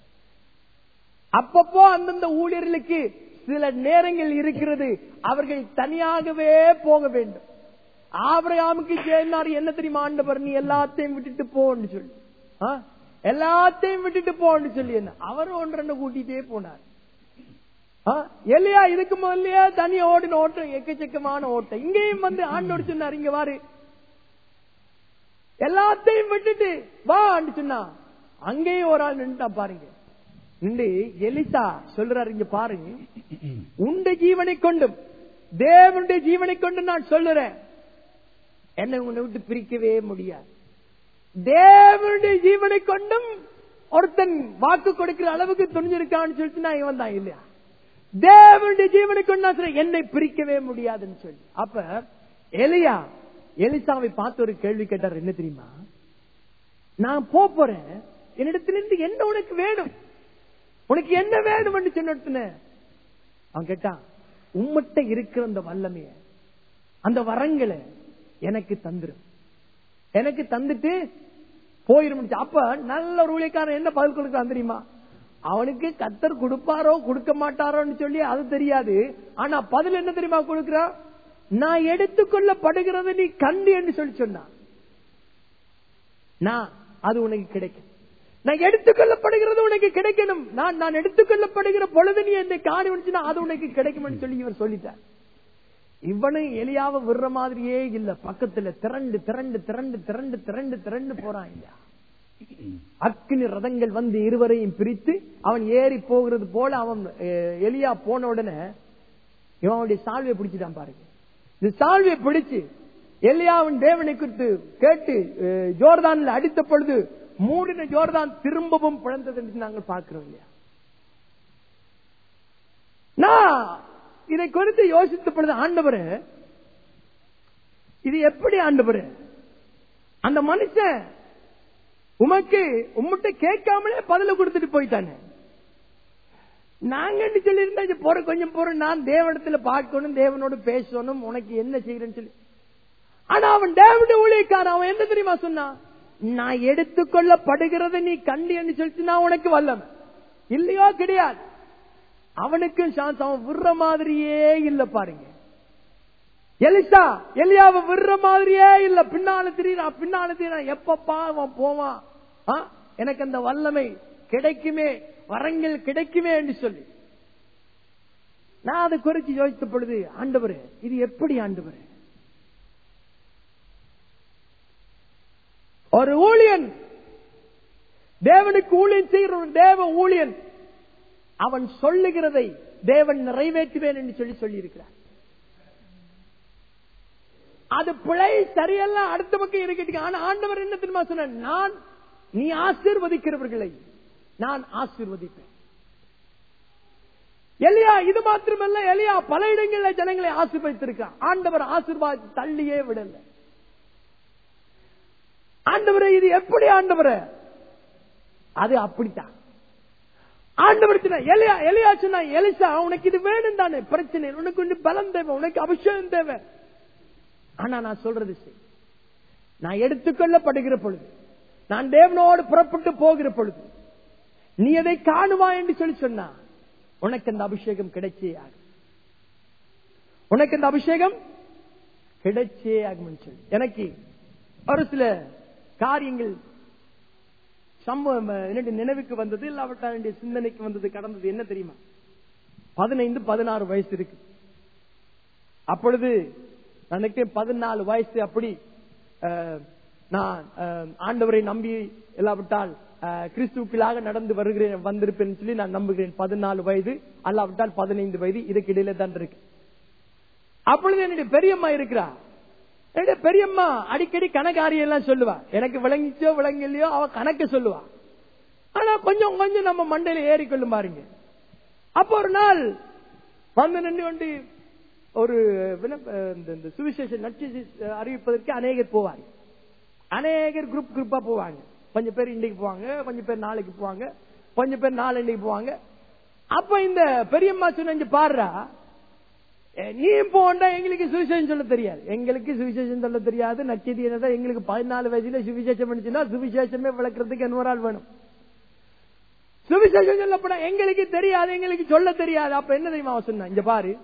அப்பப்போ அந்தந்த ஊழியர்களுக்கு சில நேரங்கள் இருக்கிறது அவர்கள் தனியாகவே போக வேண்டும் ஆபிரகாமுக்கு சேர்ந்தார் என்ன தெரியுமா ஆண்டவர் நீ எல்லாத்தையும் விட்டுட்டு போன்னு சொல்லி ஆ? எல்லாத்தையும் விட்டுட்டு போன்னு சொல்லி என்ன அவர் ஒன்று ரெண்டு கூட்டிட்டே போனார் ஆ? எல்லையா இதுக்கு முதல்லயே தனியா ஓடின ஓட்டம் எக்கச்சக்கமான ஓட்டம் இங்கேயும் வந்து ஆண்டோடு சொன்னார் இங்க வாரு எல்லாத்தையும் விட்டுட்டு வான்னு சொன்னா அங்கேயும் ஒரு ஆள் நின்றுட்டா பாருங்க நின்று எலிசா சொல்றாரு இங்க பாருங்க உண்ட ஜீவனை கொண்டும் தேவனுடைய ஜீவனை கொண்டு நான் சொல்லுறேன் என்னை உன்னை விட்டு பிரிக்கவே முடியாது தேவனுடைய ஜீவனை கொண்டும் ஒருத்தன் வாக்கு கொடுக்கிற அளவுக்கு துணிஞ்சிருக்கான்னு சொல்லிட்டு நான் இவன் தான் இல்லையா தேவனுடைய ஜீவனை கொண்டு நான் சொல்றேன், என்னை பிரிக்கவே முடியாதுன்னு சொல்லி அப்ப எலியா எலிசாவை பார்த்து ஒரு கேள்வி கேட்டார் என்ன தெரியுமா நான் போப் போறேன் என்னிடத்திலிருந்து என்ன உனக்கு வேணும் உனக்கு என்ன வேணும் சொன்ன அவன் கேட்டான் உம்மட்ட இருக்கிற அந்த வல்லமைய அந்த வரங்களை எனக்கு தந்துரும் எனக்கு தந்துட்டு போயிரும் அப்ப நல்ல ஒரு ஊழியக்காரன் என்ன பதில் கொடுக்கிறான் தெரியுமா அவனுக்கு கத்தர் கொடுப்பாரோ கொடுக்க மாட்டாரோன்னு சொல்லி அது தெரியாது ஆனா பதில் என்ன தெரியுமா கொடுக்கிறான் நான் எடுத்துக்கொள்ளப்படுகிறது நீ கண்டு என்று சொல்லி சொன்னான் நான் அது உனக்கு கிடைக்கும் நான் எடுத்துக்கொள்ளப்படுகிறது உனக்கு கிடைக்கணும் நான் நான் எடுத்துக்கொள்ளப்படுகிற பொழுது நீ என்னை காணி வந்துச்சுன்னா அது உனக்கு கிடைக்கும் சொல்லி இவர் சொல்லிட்டார் இவனும் எலியாவ விடுற மாதிரியே இல்ல பக்கத்துல திரண்டு திரண்டு திரண்டு திரண்டு திரண்டு திரண்டு போறான் இல்லையா அக்கினி ரதங்கள் வந்து இருவரையும் பிரித்து அவன் ஏறி போகிறது போல அவன் அஹ், எலியா போன உடனே இவன் அவனுடைய சால்வையை பிடிச்சிட்டான் பாருங்க இந்த சால்வையை பிடிச்சு எலியாவின் தேவனை குறித்து கேட்டு அஹ், ஜோர்தான்ல அடித்த பொழுது மூடின ஜோர்தான் திரும்பவும் பிழந்தது என்று நாங்கள் பார்க்கிறோம் இல்லையா நான் இதை குறித்து யோசித்த பொழுது ஆண்டவரே இது எப்படி ஆண்டவரே அந்த மனுஷன் உமக்கு உம்மிட்ட கேட்காமலே பதில கொடுத்துட்டு போயிட்டானே நாங்க சொல்லி இருந்தா போற கொஞ்சம் போற நான் தேவனிடத்துல பார்க்கணும் தேவனோடு பேசணும் உனக்கு என்ன செய்யறேன்னு சொல்லி ஆனா அவன் தேவனுடைய ஊழியக்காரன் அவன் என்ன தெரியுமா சொன்னான் நான் எடுத்துக்கொள்ளப்படுகிறத நீ கண்டு என்று சொல்லிட்டு நான் உனக்கு வல்லவன் இல்லையோ கிடையாது அவனுக்கும் சான்ஸ் அவன் விடுற மாதிரியே இல்ல பாருங்க எலிசா எலியாவை விடுற மாதிரியே இல்ல பின்னால திரியறான் பின்னால திரியறான் எப்பப்பா அவன் போவான் ஆ? எனக்கு அந்த வல்லமை கிடைக்குமே வரங்கள் கிடைக்குமே என்று சொல்லி நான் அதை குறித்து யோசித்த பொழுது ஆண்டவரே இது எப்படி ஆண்டவரே ஒரு ஊழியன் தேவனுக்கு ஊழியன் செய்கிற ஒரு தேவ ஊழியன் அவன் சொல்லுகிறதை தேவன் நிறைவேற்றுவேன் என்று சொல்லி சொல்லி இருக்கிறார் அது பிழை சரியெல்லாம் அடுத்த பக்கம் இருக்கட்டும் ஆனா ஆண்டவர் என்ன தெரியுமா சொன்ன நான் நீ ஆசீர்வதிக்கிறவர்களை நான் ஆசீர்வதிப்பேன் எலியா இது மாத்திரமல்ல எலியா பல இடங்களில் ஜனங்களை ஆசீர்வதித்திருக்கான் ஆண்டவர் ஆசீர்வாதி தள்ளியே விடல ஆண்டவரே இது எப்படி ஆண்டவரே அது அப்படித்தான் ஆண்டவர் சொன்னார், எலியா எலியா சொன்னா எலிசா உனக்கு இது வேணும் தானே பிரச்சனை இல்லை. உனக்கு கொஞ்சம் பலம் தேவை உனக்கு அபிஷேகம் தேவை ஆனா நான் சொல்றது செய் நான் எடுத்துக்கொள்ளப்படுகிற பொழுது நான் தேவனோடு புறப்பட்டு போகிற பொழுது நீ அதை காணுவா என்று சொல்லி சொன்னா உனக்கு அந்த அபிஷேகம் கிடைச்சே ஆகும் உனக்கு அந்த அபிஷேகம் கிடைச்சே ஆகும் சொல்லி எனக்கு ஒரு சில காரியங்கள் சம்பவம் என்னுடைய நினைவுக்கு வந்தது இல்லாவிட்டால் என்னுடைய சிந்தனைக்கு வந்தது கடந்தது என்ன தெரியுமா பதினைந்து பதினாறு வயசு இருக்கு அப்பொழுது நான் நினைக்கிறேன் பதினாலு வயசு அப்படி அஹ், நான் அஹ், ஆண்டவரை நம்பி இல்லாவிட்டால் அஹ், கிறிஸ்துவுக்குள்ளாக நடந்து வருகிறேன் வந்திருப்பேன் சொல்லி நான் நம்புகிறேன் பதினாலு வயது அல்லாவிட்டால் பதினைந்து வயது இதுக்கு இடையில தான் இருக்கு அப்பொழுது என்னுடைய பெரியம்மா இருக்கிறா என்னுடைய பெரியம்மா அடிக்கடி கணக்காரியம் எல்லாம் சொல்லுவா எனக்கு விளங்கிச்சோ விளங்கலையோ அவ கணக்கு சொல்லுவா ஆனா கொஞ்சம் கொஞ்சம் நம்ம மண்டையில ஏறிக்கொள்ளும் பாருங்க அப்ப ஒரு நாள் வந்து நின்று கொண்டு ஒரு விண்ணப்ப- இந்த இந்த சுவிசேஷ நட்சி அறிவிப்பதற்கு அநேகர் போவாங்க அநேகர் குரூப் குரூப்பா போவாங்க கொஞ்சம் பேர் இன்னைக்கு போவாங்க கொஞ்சம் பேர் நாளைக்கு போவாங்க கொஞ்சம் பேர் நாளன்னைக்கு போவாங்க அப்ப இந்த பெரியம்மா சொன்ன பாடுறா "ஏ, நீ போண்டா எங்களுக்கு சுவிசேஷம் சொல்ல தெரியாது எங்களுக்கு சுவிசேஷம் சொல்ல தெரியாது நட்சத்திரம் என்னதான் எங்களுக்கு பதினாலு வயசுல சுவிசேஷம் பண்ணிச்சுன்னா சுவிசேஷமே விளக்குறதுக்கு இன்னொரு ஆள் வேணும் சுவிசேஷம் சொல்லப்பட எங்களுக்கு தெரியாது எங்களுக்கு சொல்ல தெரியாது அப்ப என்ன தெரியுமா அவன் சொன்னா இங்க பாரு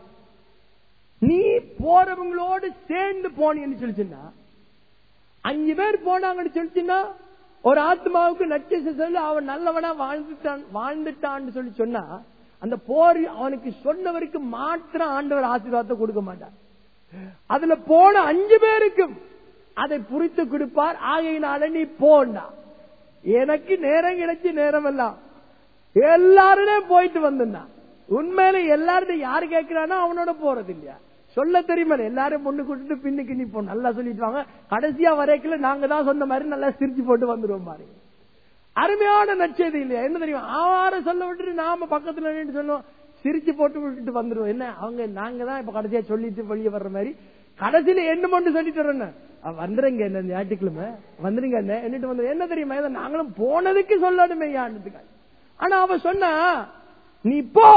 நீ போறவங்களோடு சேர்ந்து போனீன்னு சொல்லிச்சுன்னா அஞ்சு பேர் போனாங்கன்னு சொல்லிச்சுன்னா ஒரு ஆத்மாவுக்கு நட்சத்திரம் சொல்லி அவன் நல்லவனா வாழ்ந்துட்டான் வாழ்ந்துட்டான்னு சொல்லி சொன்னா அந்த போர் அவனுக்கு சொன்னவருக்கு மாத்திரம் ஆண்டவர் ஆசீர்வாதத்தை கொடுக்க மாட்டார் அதுல போன அஞ்சு பேருக்கும் அதை புரித்து கொடுப்பார் ஆகையினால நீ போண்டா எனக்கு நேரம் கிடைச்சு நேரம் எல்லாம் எல்லாருமே போயிட்டு வந்தான் உண்மையில எல்லாரும் யாரு கேட்கிறானோ அவனோட போறது இல்லையா சொல்ல தெரியுமா எல்லாரும் பொண்ணு கூட்டிட்டு பின்னுக்கு நீ போ நல்லா சொல்லிட்டு வாங்க கடைசியா வரைக்கல நாங்க தான் சொன்ன மாதிரி நல்லா சிரிச்சு போட்டு வந்துருவோம் பாருங்க அருமையான நற்செய்தி இல்லையா என்ன தெரியும் ஆவார சொல்ல விட்டுட்டு நாம பக்கத்துல நின்று சொன்னோம் சிரிச்சு போட்டு விட்டுட்டு வந்துருவோம் என்ன அவங்க நாங்க தான் இப்ப கடைசியா சொல்லிட்டு வெளியே வர்ற மாதிரி கடைசியில என்ன மட்டும் சொல்லிட்டு வரேன் வந்துருங்க என்ன ஞாயிற்றுக்கிழமை வந்துருங்க என்ன என்னட்டு வந்து என்ன தெரியுமா இதை நாங்களும் போனதுக்கு சொல்லணுமே ஆண்டுக்காக ஆனா அவ சொன்னா நீ போ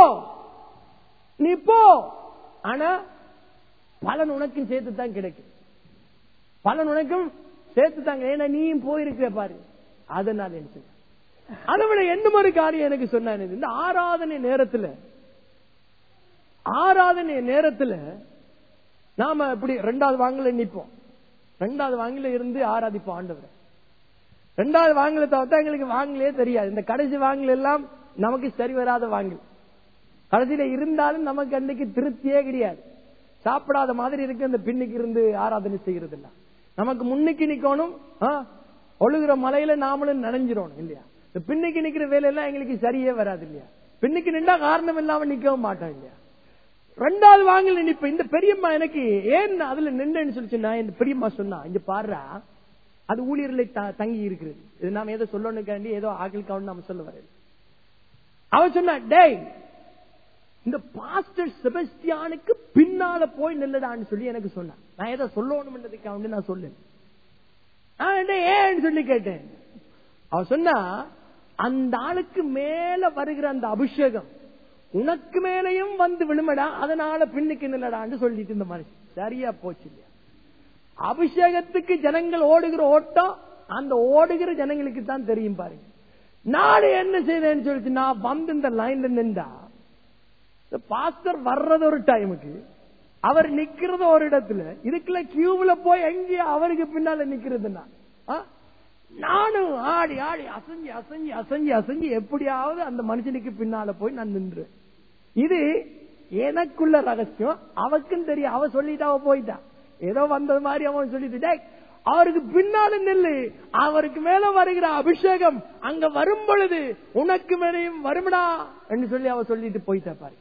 நீ போ ஆனா பலன் உனக்கும் சேர்த்து தான் கிடைக்கும் பலன் உனக்கும் சேர்த்து தாங்க ஏன்னா நீயும் போயிருக்கிற பாரு அதனால என்ன செய்ய? அதை விட என்ன ஒரு காரியம் எனக்கு சொன்னான் இந்த ஆராதனை நேரத்துல ஆராதனை நேரத்துல நாம இப்படி ரெண்டாவது வாங்கல நிப்போம் ரெண்டாவது வாங்கல இருந்து ஆராதிப்போம் ஆண்டவரை ரெண்டாவது வாங்கல தவிர்த்தா எங்களுக்கு வாங்கலே தெரியாது இந்த கடைசி வாங்கல எல்லாம் நமக்கு சரி வராத வாங்கல் கடைசியில இருந்தாலும் நமக்கு அன்னைக்கு திருப்தியே கிடையாது சாப்பிடாத மாதிரி இருக்கு அந்த பின்னுக்கு இருந்து ஆராதனை செய்யறது இல்ல நமக்கு முன்னுக்கு நிக்கணும் ஆ, ஒழுகுற மலையில நாமளும் நனைஞ்சிரணும் இல்லையா இந்த பின்னுக்கு நிக்கிற வேலையெல்லாம் எங்களுக்கு சரியே வராது இல்லையா பின்னுக்கு நின்றா காரணம் இல்லாம நிக்கவும் மாட்டோம் இல்லையா ரெண்டாவது வாங்கல நிப்ப இந்த பெரியம்மா எனக்கு ஏன் அதுல நின்றேன்னு சொல்லிச்சுன்னா இந்த பெரியம்மா சொன்னா இங்க பாருடா அது ஊழியர்களை த- தங்கி இருக்கிறது இது நாம ஏதோ சொல்லணுக்காண்டி ஏதோ ஆக்களுக்காக நாம சொல்ல வரேன் அவன் சொன்னா டேய் இந்த பாஸ்டர் செபஸ்டியானுக்கு பின்னால போய் நில்லடான்னு சொல்லி எனக்கு சொன்னான் நான் ஏதோ சொல்லணும்ன்றதுக்காக நான் சொல்லேன் நான் என்ன ஏன்னு சொல்லி கேட்டேன் அவன் சொன்னா அந்த ஆளுக்கு மேல வருகிற அந்த அபிஷேகம் உனக்கு மேலையும் வந்து விழுமடா அதனால பின்னுக்கு நில்லடான்னு சொல்லிட்டு இந்த மனுஷன் சரியா போச்சு இல்லையா அபிஷேகத்துக்கு ஜனங்கள் ஓடுகிற ஓட்டம் அந்த ஓடுகிற ஜனங்களுக்கு தான் தெரியும் பாருங்க நாடு என்ன செய்தேன்னு சொல்லிட்டு நான் வந்து இந்த லைன்ல நின்றா இந்த பாஸ்டர் வர்றது ஒரு டைமுக்கு அவர் நிக்கிறது ஒரு இடத்துல இதுக்குள்ள கியூவுல போய் எங்கேயும் அவருக்கு பின்னால நிக்கிறதுன்னா ஆ? நானும் ஆடி ஆடி அசைஞ்சு அசைஞ்சு அசைஞ்சு அசைஞ்சு எப்படியாவது அந்த மனுஷனுக்கு பின்னால போய் நான் நின்று இது எனக்குள்ள ரகசியம் அவக்கும் தெரியும் அவ சொல்லிட்டு அவ போயிட்டா ஏதோ வந்தது மாதிரி அவன் சொல்லிட்டு "டேய், அவருக்கு பின்னால நில்லு அவருக்கு மேல வருகிற அபிஷேகம் அங்க வரும் பொழுது உனக்கு மேலையும் வருமடா என்று சொல்லி அவ சொல்லிட்டு போயிட்டா பாரு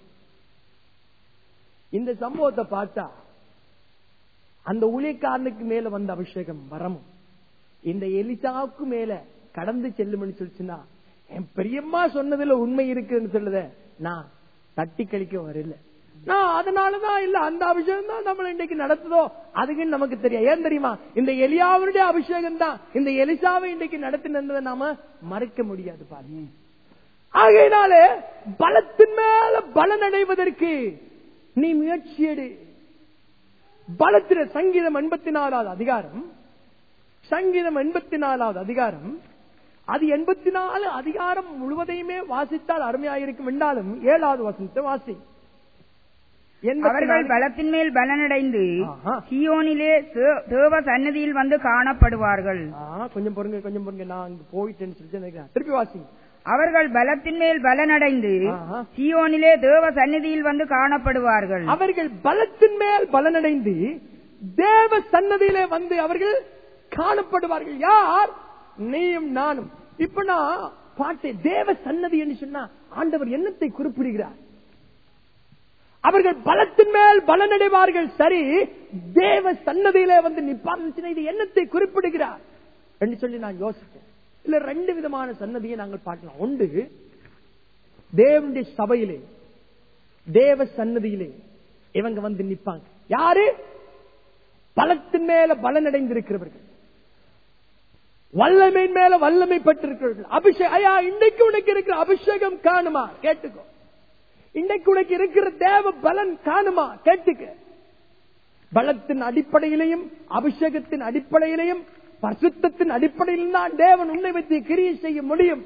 இந்த சம்பவத்தை பார்த்தா அந்த ஊழியக்காரனுக்கு மேல வந்த அபிஷேகம் வரமும் இந்த எலிசாவுக்கு மேல கடந்து செல்லும்னு சொல்லிச்சுன்னா என் பெரியம்மா சொன்னதுல உண்மை இருக்குன்னு சொல்லுத நான் தட்டி கழிக்க வரல நான் அதனாலதான் இல்ல அந்த அபிஷேகம் தான் நம்மள இன்னைக்கு நடத்துதோ அதுக்கு நமக்கு தெரியும் ஏன் தெரியுமா இந்த எலியாவுடைய அபிஷேகம் தான் இந்த எலிசாவை இன்னைக்கு நடத்தினதை நாம மறைக்க முடியாது பாருங்க ஆகையினாலே பலத்தின் மேல பலன் அடைவதற்கு நீ முயற்சி எடு பலத்தின சங்கீதம் எண்பத்தி நாலாவது அதிகாரம் சங்கீதம் எண்பத்தி நாலாவது அதிகாரம் அது எண்பத்தி நாலு அதிகாரம் முழுவதையுமே வாசித்தால் அருமையாயிருக்கும் என்றாலும் ஏழாவது வசனத்தை வாசி எண்பத்தி அவர்கள் நாலு- பலத்தின் மேல் பலனடைந்து ஆஹா. சியோனிலே தே- தேவ சன்னதியில் வந்து காணப்படுவார்கள் ஆ, கொஞ்சம் பொறுங்க கொஞ்சம் பொறுங்க நான் அங்க போயிட்டேன்னு சொல்லிட்டு நினைக்கிறேன். திருப்பி வாசிங்க அவர்கள் பலத்தின் மேல் பலனடைந்து ஆஹா. சியோனிலே தேவ சந்நிதியில் வந்து காணப்படுவார்கள் அவர்கள் பலத்தின் மேல் பலனடைந்து தேவ சன்னதியிலே வந்து அவர்கள் காணப்படுவார்கள் யார் நீயும் நானும் இப்ப நான் பார்த்தேன் தேவ சன்னதி என்று சொன்னா ஆண்டவர் என்னத்தை குறிப்பிடுகிறார் அவர்கள் பலத்தின் மேல் பலனடைவார்கள் சரி தேவ சன்னதியிலே வந்து நிப்பாங்க இது என்னத்தை குறிப்பிடுகிறார் என்று சொல்லி நான் யோசிச்சேன் இல்ல ரெண்டு விதமான சன்னதியை நாங்கள் பார்க்கலாம் ஒன்று தேவனுடைய சபையிலே தேவ சன்னதியிலே இவங்க வந்து நிப்பாங்க யாரு பலத்தின் மேல பலனடைந்திருக்கிறவர்கள் வல்லமையின் மேல வல்லமை பெற்றிருக்கிறவர்கள் அபிஷேகம் ஐயா இன்னைக்கு உனக்கு இருக்கிற அபிஷேகம் காணுமா கேட்டுக்கோ இன்னைக்கு உனக்கு இருக்கிற தேவ பலன் காணுமா கேட்டுக்க பலத்தின் அடிப்படையிலையும் அபிஷேகத்தின் அடிப்படையிலையும் பரிசுத்தத்தின் அடிப்படையில் தான் தேவன் உன்னை வைத்து கிரியை செய்ய முடியும்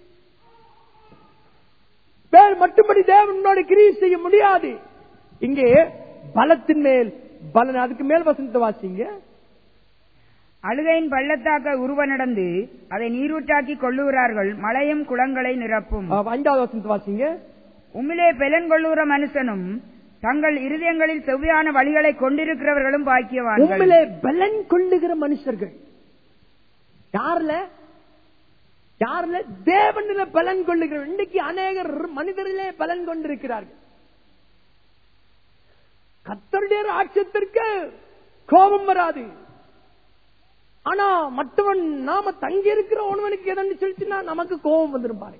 பேர் மட்டும்படி தேவன் உன்னோட கிரியை செய்ய முடியாது இங்கே பலத்தின் மேல் பலன் அதுக்கு மேல் வசனத்தை வாசிங்க அழுகையின் பள்ளத்தாக்க உருவ நடந்து அதை நீரூற்றாக்கி கொள்ளுகிறார்கள் மலையும் குளங்களை நிரப்பும் அஹ், ஐந்தாவது வசனத்தை வாசிங்க உம்மிலே பெலன் கொள்ளுகிற மனுஷனும் தங்கள் இருதயங்களில் செவ்வியான வழிகளை கொண்டிருக்கிறவர்களும் பாக்கியவான்கள் உண்மையிலே பலன் கொள்ளுகிற மனுஷர்கள் யாருல யாருல தேவனில பலன் கொள்ளுகிற இன்னைக்கு அநேகர் மனிதரிலே பலன் கொண்டிருக்கிறார்கள் கத்தருடைய ராட்சத்திற்கு கோபம் வராது ஆனா மற்றவன் நாம தங்கி இருக்கிற ஒருவனுக்கு எதன்னு சொல்லிச்சுன்னா நமக்கு கோபம் வந்துரும் பாருங்க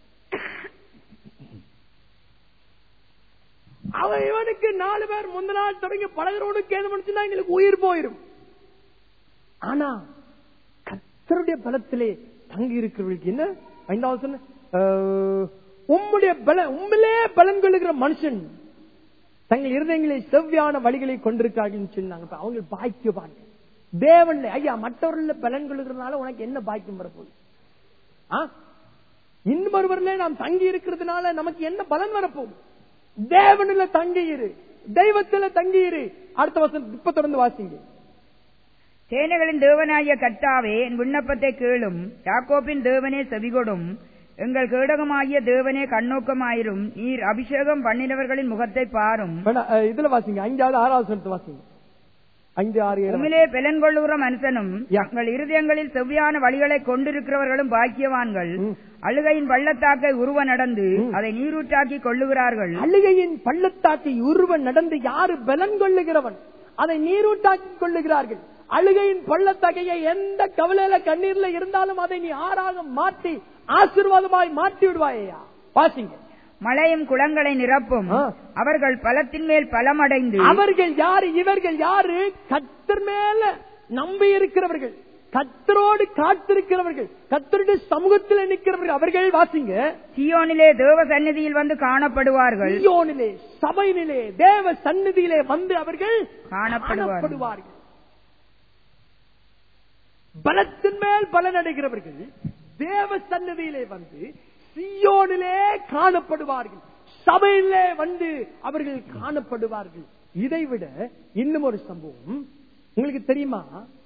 அவன் இவனுக்கு நாலு பேர் முந்த நாள் தொடங்கி பழகிறவனுக்கு எது பண்ணுச்சுன்னா எங்களுக்கு உயிர் போயிரும் ஆனா கத்தருடைய பலத்திலே தங்கி இருக்கிறவர்களுக்கு என்ன ஐந்தாவது சொன்ன அஹ், உம்முடைய பல உண்மையிலே பலன் கொள்ளுகிற மனுஷன் தங்கள் இருதயங்களை செவ்வியான வழிகளை கொண்டிருக்கிறார்கள் சொன்னாங்க அப்ப அவங்க பாக்கியவாங்க தேவன் ஐயா மற்றவர்கள் பலன் கொள்ளுகிறதுனால உனக்கு என்ன பாக்கியம் வரப்போகுது ஆ? இன்னொருவரிலே நாம் தங்கி இருக்கிறதுனால நமக்கு என்ன பலன் வரப்போகுது தேவனில தங்கி இரு தெய்வத்தில தங்கி இரு அடுத்த வருஷம் இப்ப தொடர்ந்து வாசிங்க சேனைகளின் தேவனாகிய கர்த்தாவே என் விண்ணப்பத்தை கேளும் யாக்கோப்பின் தேவனே செவிகொடும் எங்கள் கேடகமாகிய தேவனே கண்ணோக்கமாயிரும் நீர் அபிஷேகம் பண்ணினவர்களின் முகத்தை பாரும் வேணா, அஹ், இதுல வாசிங்க அஞ்சாவது ஆறாவது சொல்லிட்டு வாசிங்க அஞ்சு ஆறு ஏழு உம்மிலே பெலன் கொள்ளுகிற மனுஷனும் யா. தங்கள் இருதயங்களில் செவ்வியான வழிகளை கொண்டிருக்கிறவர்களும் பாக்கியவான்கள் ம். அழுகையின் பள்ளத்தாக்கை உருவ நடந்து அதை நீரூற்றாக்கி கொள்ளுகிறார்கள் அழுகையின் பள்ளத்தாக்கை உருவ நடந்து யாரு பலன் கொள்ளுகிறவன் அதை நீரூட்டாக்கி கொள்ளுகிறார்கள் அழுகையின் பள்ளத்தாக்கையை எந்த கவலையில கண்ணீர்ல இருந்தாலும் அதை நீ ஆறாக மாற்றி ஆசீர்வாதமாய் மாற்றி விடுவாயா வாசிங்க மழையும் குளங்களை நிரப்பும் ஆ. அவர்கள் பலத்தின் மேல் பலமடைந்து அவர்கள் யாரு இவர்கள் யாரு கத்தர் மேல நம்பி இருக்கிறவர்கள் கத்தரோடு காத்திருக்கிறவர்கள் கத்தருடைய சமூகத்தில் நிற்கிறவர்கள் அவர்கள் வாசிங்க சியோனிலே தேவ சந்நிதியில் வந்து காணப்படுவார்கள் சீயோனிலே சபையினிலே தேவ சந்நிதியிலே வந்து அவர்கள் காணப்படுவார்கள். காணப்படுவார்கள் பலத்தின் மேல் பலனடைகிறவர்கள் தேவ சன்னதியிலே வந்து சியோனிலே காணப்படுவார்கள் சபையிலே வந்து அவர்கள் காணப்படுவார்கள் இதைவிட இன்னும் ஒரு சம்பவம் உங்களுக்கு தெரியுமா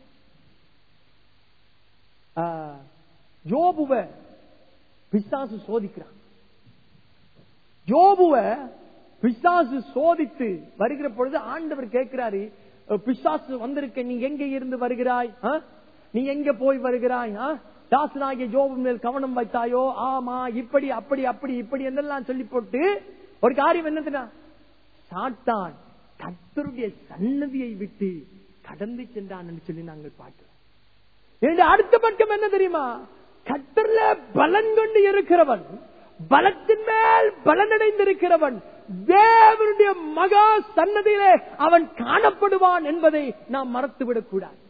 ஆ, யோபுவ பிசாசு சோதிக்கிறான் யோபுவ பிசாசு சோதித்து வருகிற பொழுது ஆண்டவர் கேட்கிறாரு "அஹ், பிசாசு வந்திருக்க நீ எங்க இருந்து வருகிறாய் ஆ? நீ எங்க போய் வருகிறாய் ஆ? தாசனாகிய ஜோபு மேல் கவனம் வைத்தாயோ ஆமா இப்படி அப்படி அப்படி இப்படி என்றெல்லாம் சொல்லி போட்டு ஒரு காரியம் என்னதுன்னா சாத்தான் கர்த்தருடைய சன்னதியை விட்டு கடந்து சென்றான் என்று சொல்லி நாங்கள் பார்க்கிறோம் என்னுடைய அடுத்த பக்கம் என்ன தெரியுமா கத்தர்ல பலன் கொண்டு இருக்கிறவன் பலத்தின் மேல் பலனடைந்திருக்கிறவன் தேவனுடைய மகா சன்னதியிலே அவன் காணப்படுவான் என்பதை நாம் மறத்துவிடக் கூடாது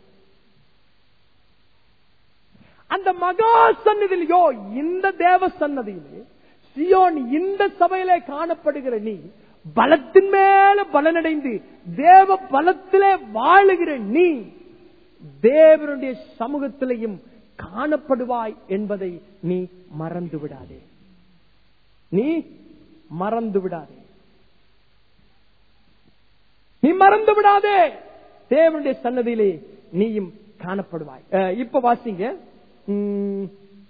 அந்த மகா சன்னதியிலையோ இந்த தேவ சன்னதியிலே சியோன் இந்த சபையிலே காணப்படுகிற நீ பலத்தின் மேல பலனடைந்து தேவ பலத்திலே வாழுகிற நீ தேவனுடைய சமூகத்திலையும் காணப்படுவாய் என்பதை நீ மறந்து விடாதே நீ மறந்து விடாதே நீ மறந்து விடாதே தேவனுடைய சன்னதியிலே நீயும் காணப்படுவாய் அஹ், இப்ப வாசிங்க உம்,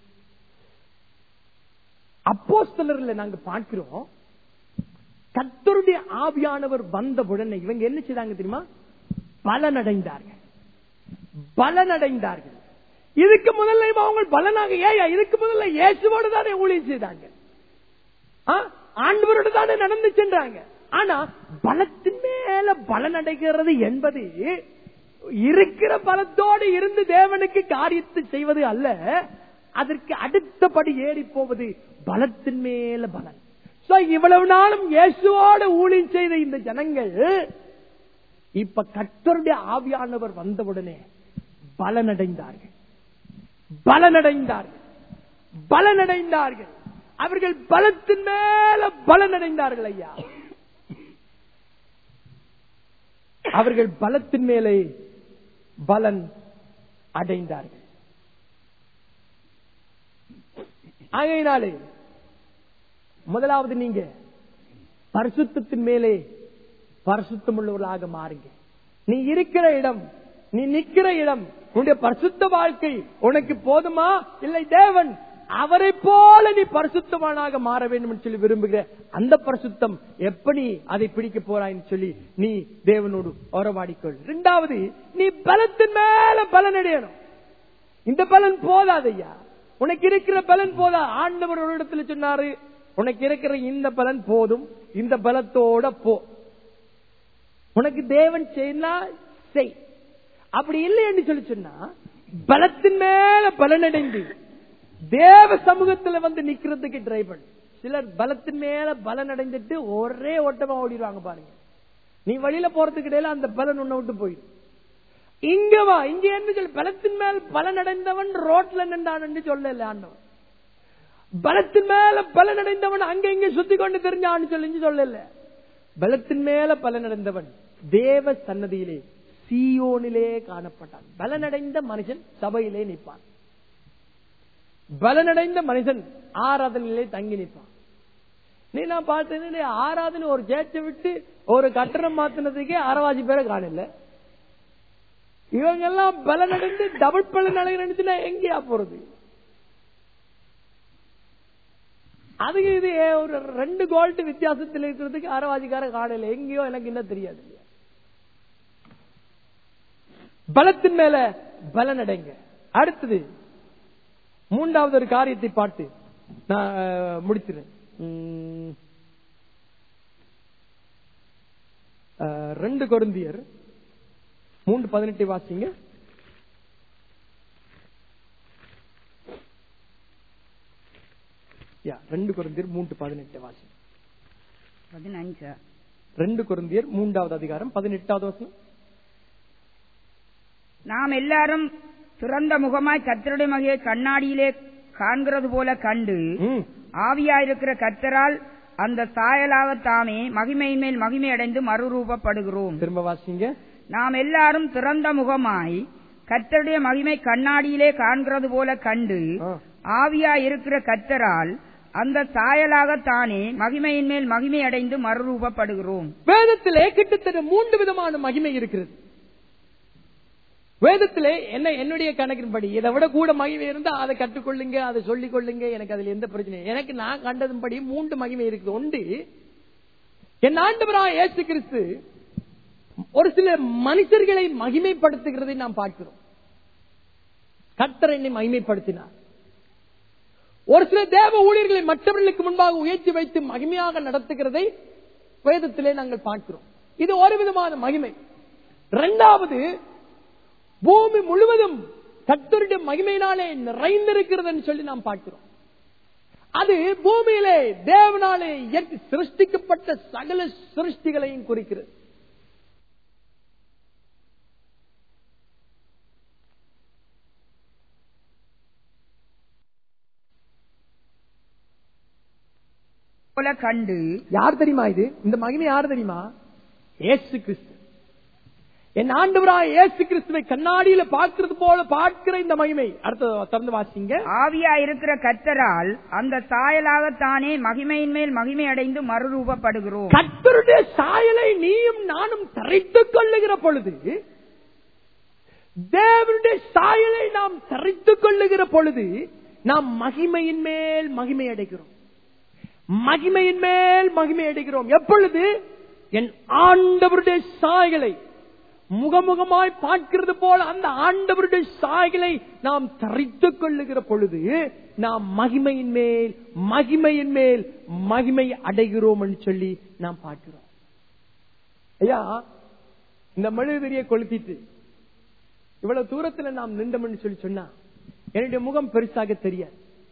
அப்போஸ்தலர்ல நாங்க பார்க்கிறோம் கர்த்தருடைய ஆவியானவர் வந்த உடனே இவங்க என்ன செய்தாங்க தெரியுமா பலனடைந்தார்கள் பலனடைந்தார்கள் இதுக்கு முதல்ல இவன் அவங்க பலனாக ஏயா இதுக்கு முதல்ல இயேசுவோடு தானே ஊழியம் செய்தாங்க ஆ? ஆண்டவரோடு தானே நடந்து சென்றாங்க ஆனா பலத்தின் மேல பலன் அடைகிறது என்பது இருக்கிற பலத்தோடு இருந்து தேவனுக்கு காரியத்தை செய்வது அல்ல அதற்கு அடுத்தபடி ஏறி போவது பலத்தின் மேல பலன் So, இவ்வளவு நாளும் இயேசுவோடு ஊழியம் செய்த இந்த ஜனங்கள் இப்ப கர்த்தருடைய ஆவியானவர் வந்தவுடனே பலனடைந்தார்கள் பலனடைந்தார்கள் பலனடைந்தார்கள் அவர்கள் பலத்தின் மேல பலனடைந்தார்கள் ஐயா அவர்கள் பலத்தின் மேலே பலன் அடைந்தார்கள் ஆகையினாலே முதலாவது நீங்க பரிசுத்தத்தின் மேலே பரிசுத்தம் உள்ளவர்களாக மாறுங்க நீ இருக்கிற இடம் நீ நிக்கிற இடம் உன்னுடைய பரிசுத்த வாழ்க்கை உனக்கு போதுமா இல்லை தேவன் அவரை போல நீ பரிசுத்தவானாக மாற வேண்டும் என்று சொல்லி விரும்புகிற அந்த பரிசுத்தம் எப்படி அதை பிடிக்க போறாய்ன்னு சொல்லி நீ தேவனோடு உறவாடிக்கொள் இரண்டாவது நீ பலத்தின் மேல பலன் அடையணும் இந்த பலன் போதாதையா உனக்கு இருக்கிற பலன் போதா ஆண்டவர் ஒரு இடத்துல சொன்னாரு உனக்கு இருக்கிற இந்த பலன் போதும் இந்த பலத்தோட போ உனக்கு தேவன் செய்யலாம் செய் அப்படி இல்லை என்று சொல்லி சொன்னா பலத்தின் மேல பலனடைந்து தேவ சமூகத்துல வந்து நிக்கிறதுக்கு ட்ரை பண்ணு சிலர் பலத்தின் மேல பலன் அடைஞ்சிட்டு ஒரே ஓட்டமா ஓடிடுவாங்க பாருங்க நீ வழியில போறதுக்கு இடையில அந்த பலன் உன்னை விட்டு போயிடும் இங்க வா இங்க என்ன சொல்லி பலத்தின் மேல் பலன் அடைந்தவன் ரோட்ல நின்றான் என்று சொல்லல ஆண்டவன் பலத்தின் மேல பலன் அடைந்தவன் அங்க இங்க சுத்தி கொண்டு தெரிஞ்சான்னு சொல்லி சொல்லல பலத்தின் மேல பலன் அடைந்தவன் தேவ சன்னதியிலே சீயோனிலே காணப்பட்டான் பலனடைந்த மனுஷன் சபையிலே நிற்பான் பலனடைந்த மனுஷன் ஆராதனையிலே தங்கி நிற்பான் நீ நான் பார்த்தது ஆராதனை ஒரு சேர்ச்சை விட்டு ஒரு கட்டணம் மாத்தினதுக்கே அறவாசி பேரை காணல இவங்க எல்லாம் பலனடைந்து டபுள் பலன் அடைகிறேன்னு எங்கேயா போறது அதுக்கு இது ஒரு ரெண்டு கோல்ட் வித்தியாசத்தில் இருக்கிறதுக்கு அறவாதிக்கார காணல எங்கேயோ எனக்கு இன்னும் தெரியாது பலத்தின் மேல பலன் அடைங்க அடுத்தது மூன்றாவது ஒரு காரியத்தை பார்த்து நான் அஹ், முடிச்சிடுறேன் உம், அஹ், ரெண்டு கொருந்தியர் மூன்று பதினெட்டை வாசிங்க யா, ரெண்டு கொருந்தியர் மூன்று பதினெட்டு வாசிங்க பதினஞ்சு ரெண்டு கொருந்தியர் மூன்றாவது அதிகாரம் பதினெட்டாவது வசனம் நாம் எல்லாரும் திறந்த முகமாய் கர்த்தருடைய மகையை கண்ணாடியிலே காண்கிறது போல கண்டு ம். ஆவியாயிருக்கிற கர்த்தரால் அந்த சாயலாக தாமே மகிமையின் மேல் மகிமை அடைந்து மறுரூபப்படுகிறோம் திரும்ப வாசிங்க நாம் எல்லாரும் திறந்த முகமாய் கர்த்தருடைய மகிமை கண்ணாடியிலே காண்கிறது போல கண்டு ஆ. ஆவியாய் இருக்கிற கர்த்தரால் அந்த சாயலாக தானே மகிமையின் மேல் மகிமை அடைந்து மறுரூபப்படுகிறோம் வேதத்திலே கிட்டத்தட்ட மூன்று விதமான மகிமை இருக்கிறது வேதத்திலே என்ன என்னுடைய கணக்கின்படி இதை விட கூட மகிமை இருந்தா அதை கற்றுக்கொள்ளுங்க அதை சொல்லிக் கொள்ளுங்க எனக்கு அதுல எந்த பிரச்சனையும் எனக்கு நான் கண்டதும்படி மூன்று மகிமை இருக்குது ஒன்று என் ஆண்டவராக இயேசு கிறிஸ்து ஒரு சில மனுஷர்களை மகிமைப்படுத்துகிறதை நாம் பார்க்கிறோம் கர்த்தர் என்னை மகிமைப்படுத்தினார் ஒரு சில தேவ ஊழியர்களை மற்றவர்களுக்கு முன்பாக உயர்த்தி வைத்து மகிமையாக நடத்துகிறதை வேதத்திலே நாங்கள் பார்க்கிறோம் இது ஒரு விதமான மகிமை இரண்டாவது பூமி முழுவதும் கர்த்தருடைய மகிமையினாலே நிறைந்திருக்கிறதுன்னு சொல்லி நாம் பார்க்கிறோம் அது பூமியிலே தேவனாலே இயற்கை சிருஷ்டிக்கப்பட்ட சகல சிருஷ்டிகளையும் குறிக்கிறது போல கண்டு யார் தெரியுமா இது இந்த மகிமை யார் தெரியுமா ஏசு கிறிஸ்து என் ஆண்டவராய் இயேசு கிறிஸ்துவை கண்ணாடியில பார்க்கிறது போல பார்க்கிற இந்த மகிமை அடுத்த திறந்து வாசிங்க ஆவியாயிருக்கிற கர்த்தரால் அந்த சாயலாக தானே மகிமையின் மேல் மகிமை அடைந்து மறுரூபப்படுகிறோம் கர்த்தருடைய சாயலை நீயும் நானும் தரைத்துக் கொள்ளுகிற பொழுது தேவனுடைய சாயலை நாம் தரைத்துக் கொள்ளுகிற பொழுது நாம் மகிமையின் மேல் மகிமை அடைகிறோம் மகிமையின் மேல் மகிமை அடைகிறோம் எப்பொழுது என் ஆண்டவருடைய சாயலை முகமுகமாய் பார்க்கிறது போல அந்த ஆண்டவருடைய சாயலை நாம் தரித்துக் கொள்ளுகிற பொழுது நாம் மகிமையின் மேல் மகிமையின் மேல் மகிமை அடைகிறோம் என்று சொல்லி நாம் பார்க்கிறோம் ஐயா இந்த மெழுகுதிரியை கொளுத்திட்டு இவ்வளவு தூரத்துல நாம் நின்றோம்னு சொல்லி சொன்னா என்னுடைய முகம் பெருசாக தெரியாது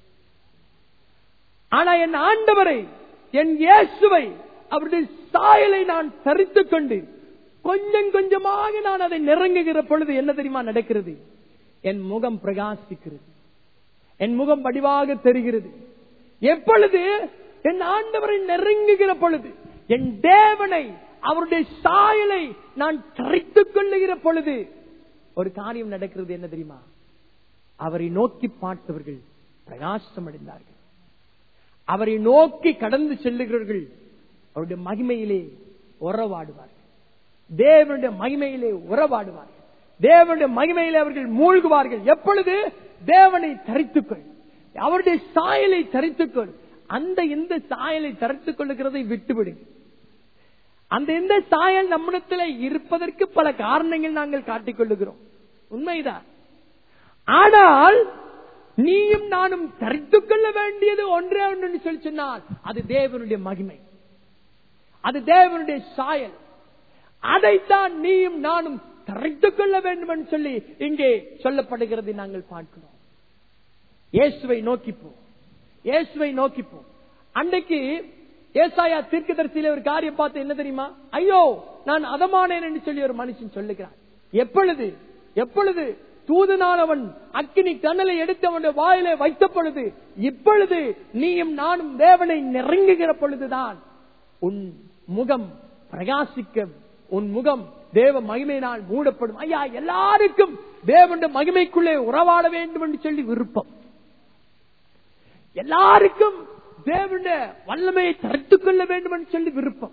ஆனா என் ஆண்டவரை என் இயேசுவை அவருடைய சாயலை நான் தரித்துக் கொண்டு கொஞ்சம் கொஞ்சமாக நான் அதை நெருங்குகிற பொழுது என்ன தெரியுமா நடக்கிறது என் முகம் பிரகாசிக்கிறது என் முகம் வடிவாக தெரிகிறது எப்பொழுது என் ஆண்டவரை நெருங்குகிற பொழுது என் தேவனை அவருடைய சாயலை நான் தரித்துக் கொள்ளுகிற பொழுது ஒரு காரியம் நடக்கிறது என்ன தெரியுமா அவரை நோக்கி பார்த்தவர்கள் பிரகாசம் அடைந்தார்கள் அவரை நோக்கி கடந்து செல்லுகிறவர்கள் அவருடைய மகிமையிலே உறவாடுவார்கள் தேவனுடைய மகிமையிலே உறவாடுவார்கள் தேவனுடைய மகிமையிலே அவர்கள் மூழ்குவார்கள் எப்பொழுது தேவனை தரித்துக்கொள் அவருடைய சாயலை தரித்துக்கொள் அந்த இந்த சாயலை தரித்துக் கொள்ளுகிறதை விட்டுவிடுங்க அந்த இந்த சாயல் நம்மிடத்தில் இருப்பதற்கு பல காரணங்கள் நாங்கள் காட்டிக் கொள்ளுகிறோம் உண்மைதான் ஆனால் நீயும் நானும் தரித்துக் கொள்ள வேண்டியது ஒன்றே ஒன்று சொல்லி சொன்னால் அது தேவனுடைய மகிமை அது தேவனுடைய சாயல் அதைத்தான் நீயும் நானும் தரித்துக் கொள்ள வேண்டும் என்று சொல்லி இங்கே சொல்லப்படுகிறதை நாங்கள் பார்க்கிறோம் இயேசுவை நோக்கிப்போம் இயேசுவை நோக்கிப்போம் அன்றைக்கு ஏசாயா தீர்க்கதரிசியில ஒரு காரியம் பார்த்து என்ன தெரியுமா ஐயோ நான் அதமானேன் என்று சொல்லி ஒரு மனுஷன் சொல்லுகிறான் எப்பொழுது எப்பொழுது தூதனானவன் அக்கினி கண்ணலை எடுத்து அவனுடைய வாயிலே வைத்த பொழுது இப்பொழுது நீயும் நானும் தேவனை நெருங்குகிற பொழுதுதான் உன் முகம் பிரகாசிக்க உன் முகம் தேவ மகிமையினால் மூடப்படும் ஐயா எல்லாருக்கும் தேவனுடைய மகிமைக்குள்ளே உறவாட வேண்டும் என்று சொல்லி விருப்பம் எல்லாருக்கும் தேவனுடைய வல்லமையை தடுத்துக் கொள்ள வேண்டும் என்று சொல்லி விருப்பம்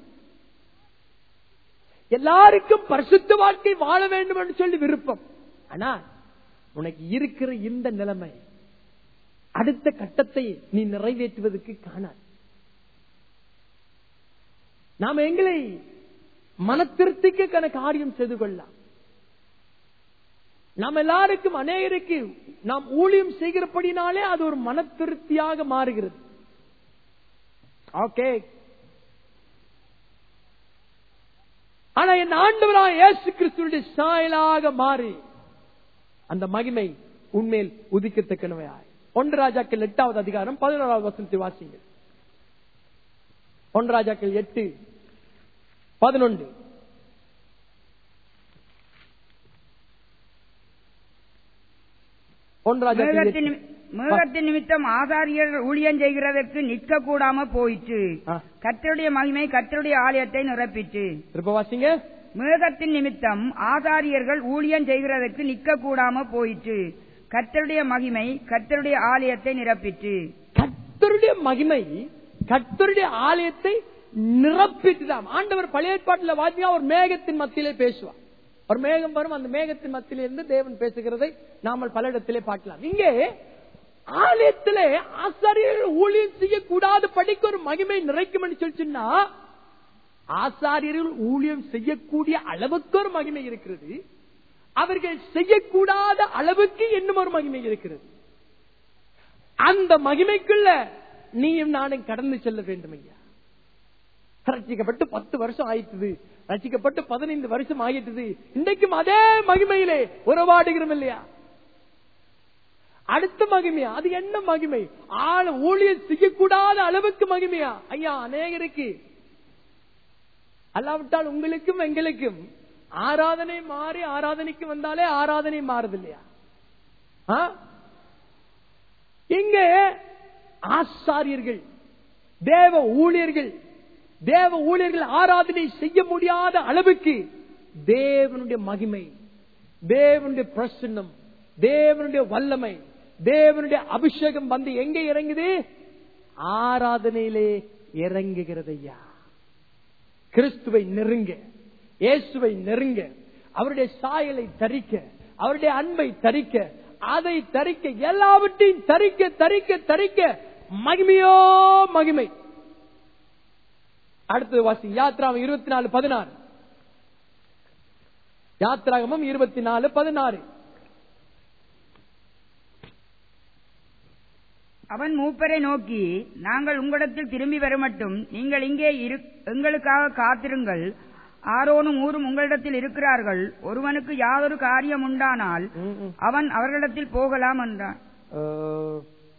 எல்லாருக்கும் பரிசுத்த வாழ்க்கை வாழ வேண்டும் என்று சொல்லி விருப்பம் ஆனா உனக்கு இருக்கிற இந்த நிலைமை அடுத்த கட்டத்தை நீ நிறைவேற்றுவதற்கு காணாது நாம் எங்களை மனத்திருத்திக்க காரியம் செய்து கொள்ளலாம் நாம் எல்லாருக்கும் அநேகருக்கு நாம் ஊழியம் செய்கிறபடினாலே அது ஒரு மனத்திருப்தியாக மாறுகிறது ஓகே ஆனா என் ஆண்டவராக இயேசு கிறிஸ்துடைய சாயலாக மாறி அந்த மகிமை உண்மையில் உதிக்கத்தக்கனவையாய் ஒன்று ராஜாக்கள் எட்டாவது அதிகாரம் பதினோராவது வசனத்தை வாசிங்க ஒன்று ராஜாக்கள் எட்டு பதினொன்று ஒன்று ராஜாக்கள் மேகத்தின் எட்டு. மேகத்தின் நிமித்தம் ஆசாரியர்கள் ஊழியம் செய்கிறதற்கு நிற்க கூடாம போயிற்று ஆ, கர்த்தருடைய மகிமை கர்த்தருடைய ஆலயத்தை நிரப்பிற்று திரும்ப வாசிங்க மேகத்தின் நிமித்தம் ஆசாரியர்கள் ஊழியம் செய்கிறதற்கு நிற்க கூடாம போயிற்று கர்த்தருடைய மகிமை கர்த்தருடைய ஆலயத்தை நிரப்பிற்று கர்த்தருடைய மகிமை கர்த்தருடைய ஆலயத்தை நிரப்பிட்டுதான் ஆண்டவர் பழைய ஏற்பாட்டில் வாசியா ஒரு மேகத்தின் மத்தியிலே பேசுவார் ஒரு மேகம் வரும் அந்த மேகத்தின் மத்தியிலே இருந்து தேவன் பேசுகிறதை நாமல் பல இடத்திலே பார்க்கலாம் இங்கே ஆலயத்திலே ஆசாரியர்கள் ஊழியம் செய்யக்கூடாது படிக்க ஒரு மகிமை நிறைக்கும் என்று சொல்லிச்சுன்னா ஆசாரியர்கள் ஊழியம் செய்யக்கூடிய அளவுக்கு ஒரு மகிமை இருக்கிறது அவர்கள் செய்யக்கூடாத அளவுக்கு இன்னும் ஒரு மகிமை இருக்கிறது அந்த மகிமைக்குள்ள நீயும் நானும் கடந்து செல்ல வேண்டும் ஐயா ரட்சிக்கப்பட்டு பத்து வருஷம் ஆயிட்டுது ரட்சிக்கப்பட்டு பதினைந்து வருஷம் ஆயிட்டுது இன்றைக்கும் அதே மகிமையிலே உறவாடுகிறோம் இல்லையா அடுத்த மகிமையா அது என்ன மகிமை ஆள் ஊழியர் செய்யக்கூடாத அளவுக்கு மகிமையா ஐயா அநேகருக்கு அல்லாவிட்டால் உங்களுக்கும் எங்களுக்கும் ஆராதனை மாறி ஆராதனைக்கு வந்தாலே ஆராதனை மாறுது இல்லையா ஆ? இங்கே ஆசாரியர்கள் தேவ ஊழியர்கள் தேவ ஊழியர்கள் ஆராதனை செய்ய முடியாத அளவுக்கு தேவனுடைய மகிமை தேவனுடைய பிரசன்னம் தேவனுடைய வல்லமை தேவனுடைய அபிஷேகம் வந்து எங்க இறங்குது ஆராதனையிலே இறங்குகிறது ஐயா கிறிஸ்துவை நெருங்க இயேசுவை நெருங்க அவருடைய சாயலை தரிக்க அவருடைய அன்பை தரிக்க அதை தரிக்க எல்லாவற்றையும் தரிக்க தரிக்க தரிக்க மகிமையோ மகிமை அடுத்தது வாசி யாத்ரா இருபத்தி நாலு பதினாறு யாத்திராகமம் இருபத்தி நாலு பதினாறு அவன் மூப்பரை நோக்கி நாங்கள் உங்களிடத்தில் திரும்பி வரமட்டும் நீங்கள் இங்கே இரு- எங்களுக்காக காத்திருங்கள் ஆரோனும் ஊரும் உங்களிடத்தில் இருக்கிறார்கள் ஒருவனுக்கு யாதொரு காரியம் உண்டானால் ம், ம். அவன் அவர்களிடத்தில் போகலாம் என்றான் அஹ்,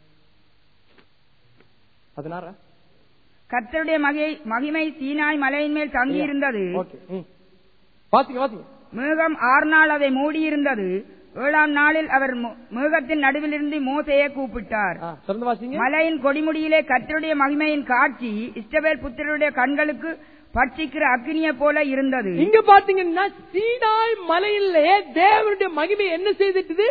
பதினாறா கர்த்தருடைய மகை மகிமை சீனாய் மலையின் மேல் தங்கியிருந்தது ஓகே ம். வாசிங்க வாசிங்க மேகம் ஆறு நாள் அதை மூடியிருந்தது ஏழாம் நாளில் அவர் மு- மேகத்தின் நடுவிலிருந்து மோசையை கூப்பிட்டார் ஆ, தொடர்ந்து வாசிங்க மலையின் கொடிமுடியிலே கர்த்தருடைய மகிமையின் காட்சி இஸ்ரவேல் புத்திரருடைய கண்களுக்கு பட்சிக்கிற அக்னியை போல இருந்தது இங்க பாத்தீங்கன்னா சீனாய் மலையிலே தேவனுடைய மகிமை என்ன செய்துட்டுது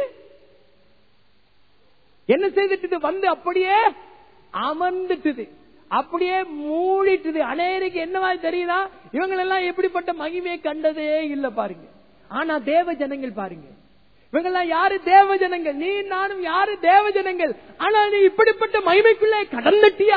என்ன செய்துட்டுது வந்து அப்படியே அமர்ந்துட்டுது அப்படியே மூடிட்டுது அநேருக்கு என்னவா தெரியுதா இவங்க எல்லாம் எப்படிப்பட்ட மகிமையை கண்டதே இல்ல பாருங்க ஆனா தேவ ஜனங்கள் பாருங்க இவங்க எல்லாம் யாரு தேவ ஜனங்கள் நீ நானும் யாரு தேவ ஜனங்கள் ஆனா நீ இப்படிப்பட்ட மகிமைக்குள்ளே கடந்துட்டியா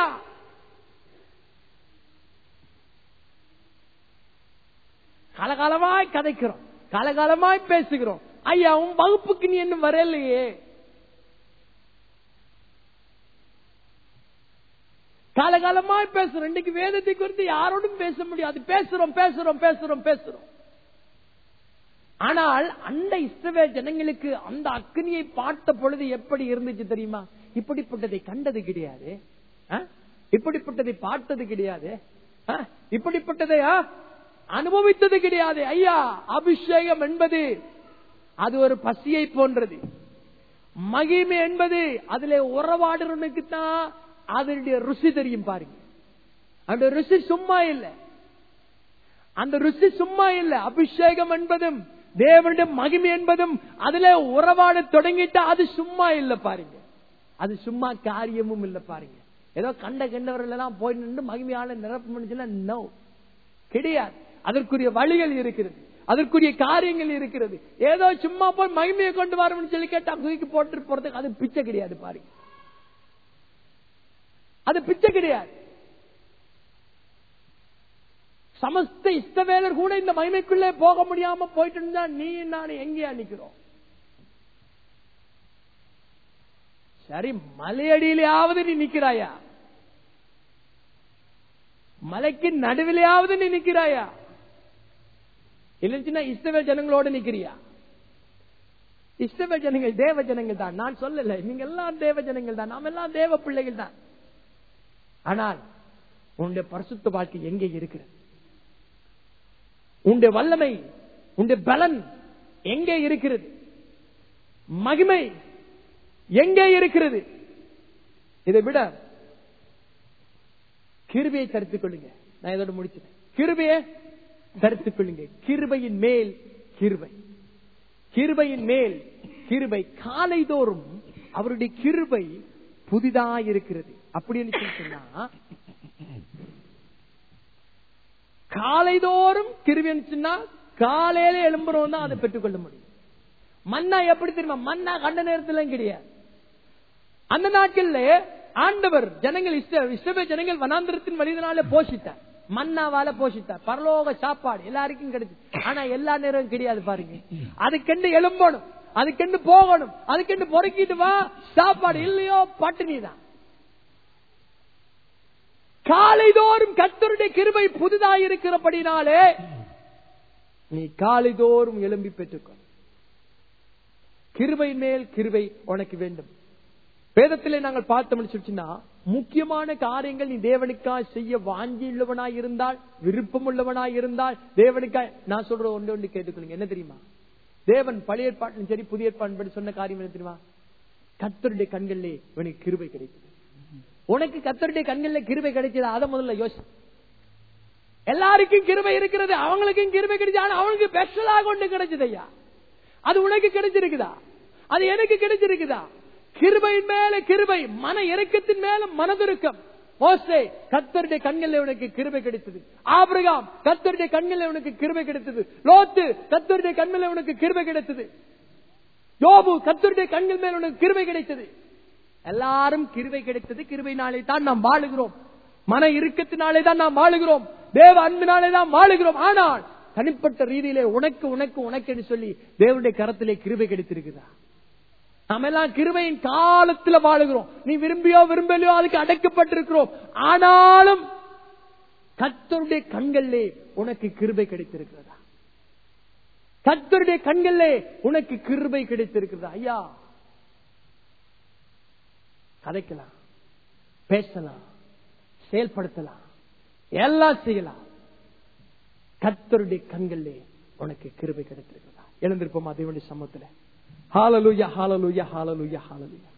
காலகாலமாய் கதைக்கிறோம் காலகாலமாய் பேசுகிறோம் ஐயா உன் வகுப்புக்கு நீ இன்னும் வரலையே காலகாலமாய் பேசுறோம் இன்னைக்கு வேதத்தை குறித்து யாரோடும் பேச முடியாது பேசுறோம் பேசுறோம் பேசுறோம் பேசுறோம் ஆனால் அந்த இஸ்ரவேல் ஜனங்களுக்கு அந்த அக்னியை பார்த்த பொழுது எப்படி இருந்துச்சு தெரியுமா இப்படிப்பட்டதை கண்டது கிடையாது ஆ? இப்படிப்பட்டதை பார்த்தது கிடையாது ஆ? இப்படிப்பட்டதை ஆ? அனுபவித்தது கிடையாது ஐயா அபிஷேகம் என்பது அது ஒரு பசியை போன்றது மகிமை என்பது அதுல உறவாடுறவனுக்கு தான் அதனுடைய ருசி தெரியும் பாருங்க அந்த ருசி சும்மா இல்லை அந்த ருசி சும்மா இல்ல அபிஷேகம் என்பதும் தேவனுடைய மகிமை என்பதும் அதுல உறவாட தொடங்கிட்டா அது சும்மா இல்ல பாருங்க அது சும்மா காரியமும் இல்ல பாருங்க ஏதோ கண்ட கண்டவர்கள் எல்லாம் போய் நின்று மகிமையால நிரப்ப முடிஞ்சுன்னா நோ கிடையாது அதற்குரிய வழிகள் இருக்கிறது அதற்குரிய காரியங்கள் இருக்கிறது ஏதோ சும்மா போய் மகிமையை கொண்டு வரணும்னு சொல்லி கேட்டா தூக்கி போட்டு போறதுக்கு அது பிச்சை கிடையாது பாருங்க அது பிச்சை கிடையாது சமஸ்த இஷ்டவேலர் கூட இந்த மகிமைக்குள்ளே போக முடியாம போயிட்டு இருந்தா நீ நான் எங்கேயா நிக்கிறோம் சரி மலையடியிலாவது நீ நிக்கிறாயா மலைக்கு நடுவிலையாவது நீ நிக்கிறாயா இல்லைன்னா இஸ்ரவேல் ஜனங்களோட நிக்கிறியா இஸ்ரவேல் ஜனங்கள் தேவ ஜனங்கள் தான் நான் சொல்லல நீங்க எல்லாம் தேவ ஜனங்கள் தான் நாம் எல்லாம் தேவ பிள்ளைகள் தான் ஆனால் உன்னுடைய பரிசுத்த வாழ்க்கை எங்கே இருக்கிறது உன்னுடைய வல்லமை உன்னுடைய பலன் எங்கே இருக்கிறது மகிமை எங்கே இருக்கிறது இதை விட கிருபையை தடுத்துக் கொள்ளுங்க நான் இதோட முடிச்சேன் கிருபையை தடுத்துக் கொள்ளுங்க கிருபையின் மேல் கிருபை கிருபையின் மேல் கிருபை காலைதோறும் அவருடைய கிருபை புதிதாயிருக்கிறது அப்படின்னு சொல்லி சொன்னா காலைதோறும் கிருபின்னு சொன்னா காலையில எழும்புறோம் தான் அதை பெற்றுக்கொள்ள முடியும் மன்னா எப்படி தெரியுமா மன்னா கண்ட நேரத்துல கிடையாது அந்த நாட்கள்ல ஆண்டவர் ஜனங்கள் இஷ்ட இஷ்டமே ஜனங்கள் வனாந்திரத்தின் வழிதனால போஷித்தார் மன்னாவால போஷித்தார் பரலோக சாப்பாடு எல்லாருக்கும் கிடைச்சு ஆனா எல்லா நேரம் கிடையாது பாருங்க அதுக்கெண்டு எழும்பணும் அதுக்கெண்டு போகணும் அதுக்கெண்டு பொறுக்கிட்டு வா சாப்பாடு இல்லையோ பட்டினி தான் காலைதோறும் கத்தருடைய கிருபை புதிதாயிருக்கிறபடினாலே நீ காலைதோறும் எழும்பி பெற்றுக்கொள் கிருபை மேல் கிருபை உனக்கு வேண்டும் வேதத்திலே நாங்கள் பார்த்தோம்னு சொல்லிச்சுன்னா முக்கியமான காரியங்கள் நீ தேவனுக்காய் செய்ய வாஞ்சி உள்ளவனாய் இருந்தால் விருப்பம் உள்ளவனாய் இருந்தால் தேவனுக்காய் நான் சொல்ற ஒன்று ஒன்று கேட்டுக்கொள்ளுங்க என்ன தெரியுமா தேவன் பழைய ஏற்பாட்டிலும் சரி புதிய ஏற்பாடு சொன்ன காரியம் என்ன தெரியுமா கத்தருடைய கண்களிலே இவனுக்கு கிருபை கிடைத்தது உனக்கு கத்தருடைய கண்கள்ல கிருபை கிடைச்சது அதை முதல்ல யோசி எல்லாருக்கும் கிருபை இருக்கிறது அவங்களுக்கும் கிருபை கிடைச்சது ஆனா அவனுக்கு ஸ்பெஷலாக ஒன்று கிடைச்சது ஐயா அது உனக்கு கிடைச்சிருக்குதா அது எனக்கு கிடைச்சிருக்குதா கிருபையின் மேல கிருபை மன இறக்கத்தின் மேல மனதிருக்கம் மோசே கத்தருடைய கண்களில் உனக்கு கிருபை கிடைத்தது ஆபிரகாம் கத்தருடைய கண்களில் உனக்கு கிருபை கிடைத்தது லோத்து கத்தருடைய கண்களில் உனக்கு கிருபை கிடைத்தது யோபு கத்தருடைய கண்கள் மேல் உனக்கு கிருபை கிடைத்தது எல்லாரும் கிருபை கிடைத்தது கிருபையினாலே தான் நாம் வாழுகிறோம் மன இறுக்கத்தினாலே தான் நாம் வாழுகிறோம் தேவ அன்பினாலே தான் வாழுகிறோம் ஆனால் தனிப்பட்ட ரீதியிலே உனக்கு உனக்கு உனக்குன்னு சொல்லி தேவனுடைய கரத்திலே கிருபை கிடைத்திருக்குதா நாம எல்லாம் கிருபையின் காலத்துல வாழுகிறோம் நீ விரும்பியோ விரும்பலையோ அதுக்கு அடைக்கப்பட்டிருக்கிறோம் ஆனாலும் கத்தருடைய கண்களிலே உனக்கு கிருபை கிடைத்திருக்கிறதா கத்தருடைய கண்களிலே உனக்கு கிருபை கிடைத்திருக்கிறதா ஐயா கதைக்கலாம் பேசலாம் செயல்படுத்தலாம் எல்லாம் செய்யலாம் கத்தருடைய கண்களிலே உனக்கு கிருபை கிடைத்திருக்கிறதா எழுந்திருப்போமா தேவனுடைய சமத்துல ஹாலலுயா ஹாலலுயா ஹாலலுயா ஹாலலுயா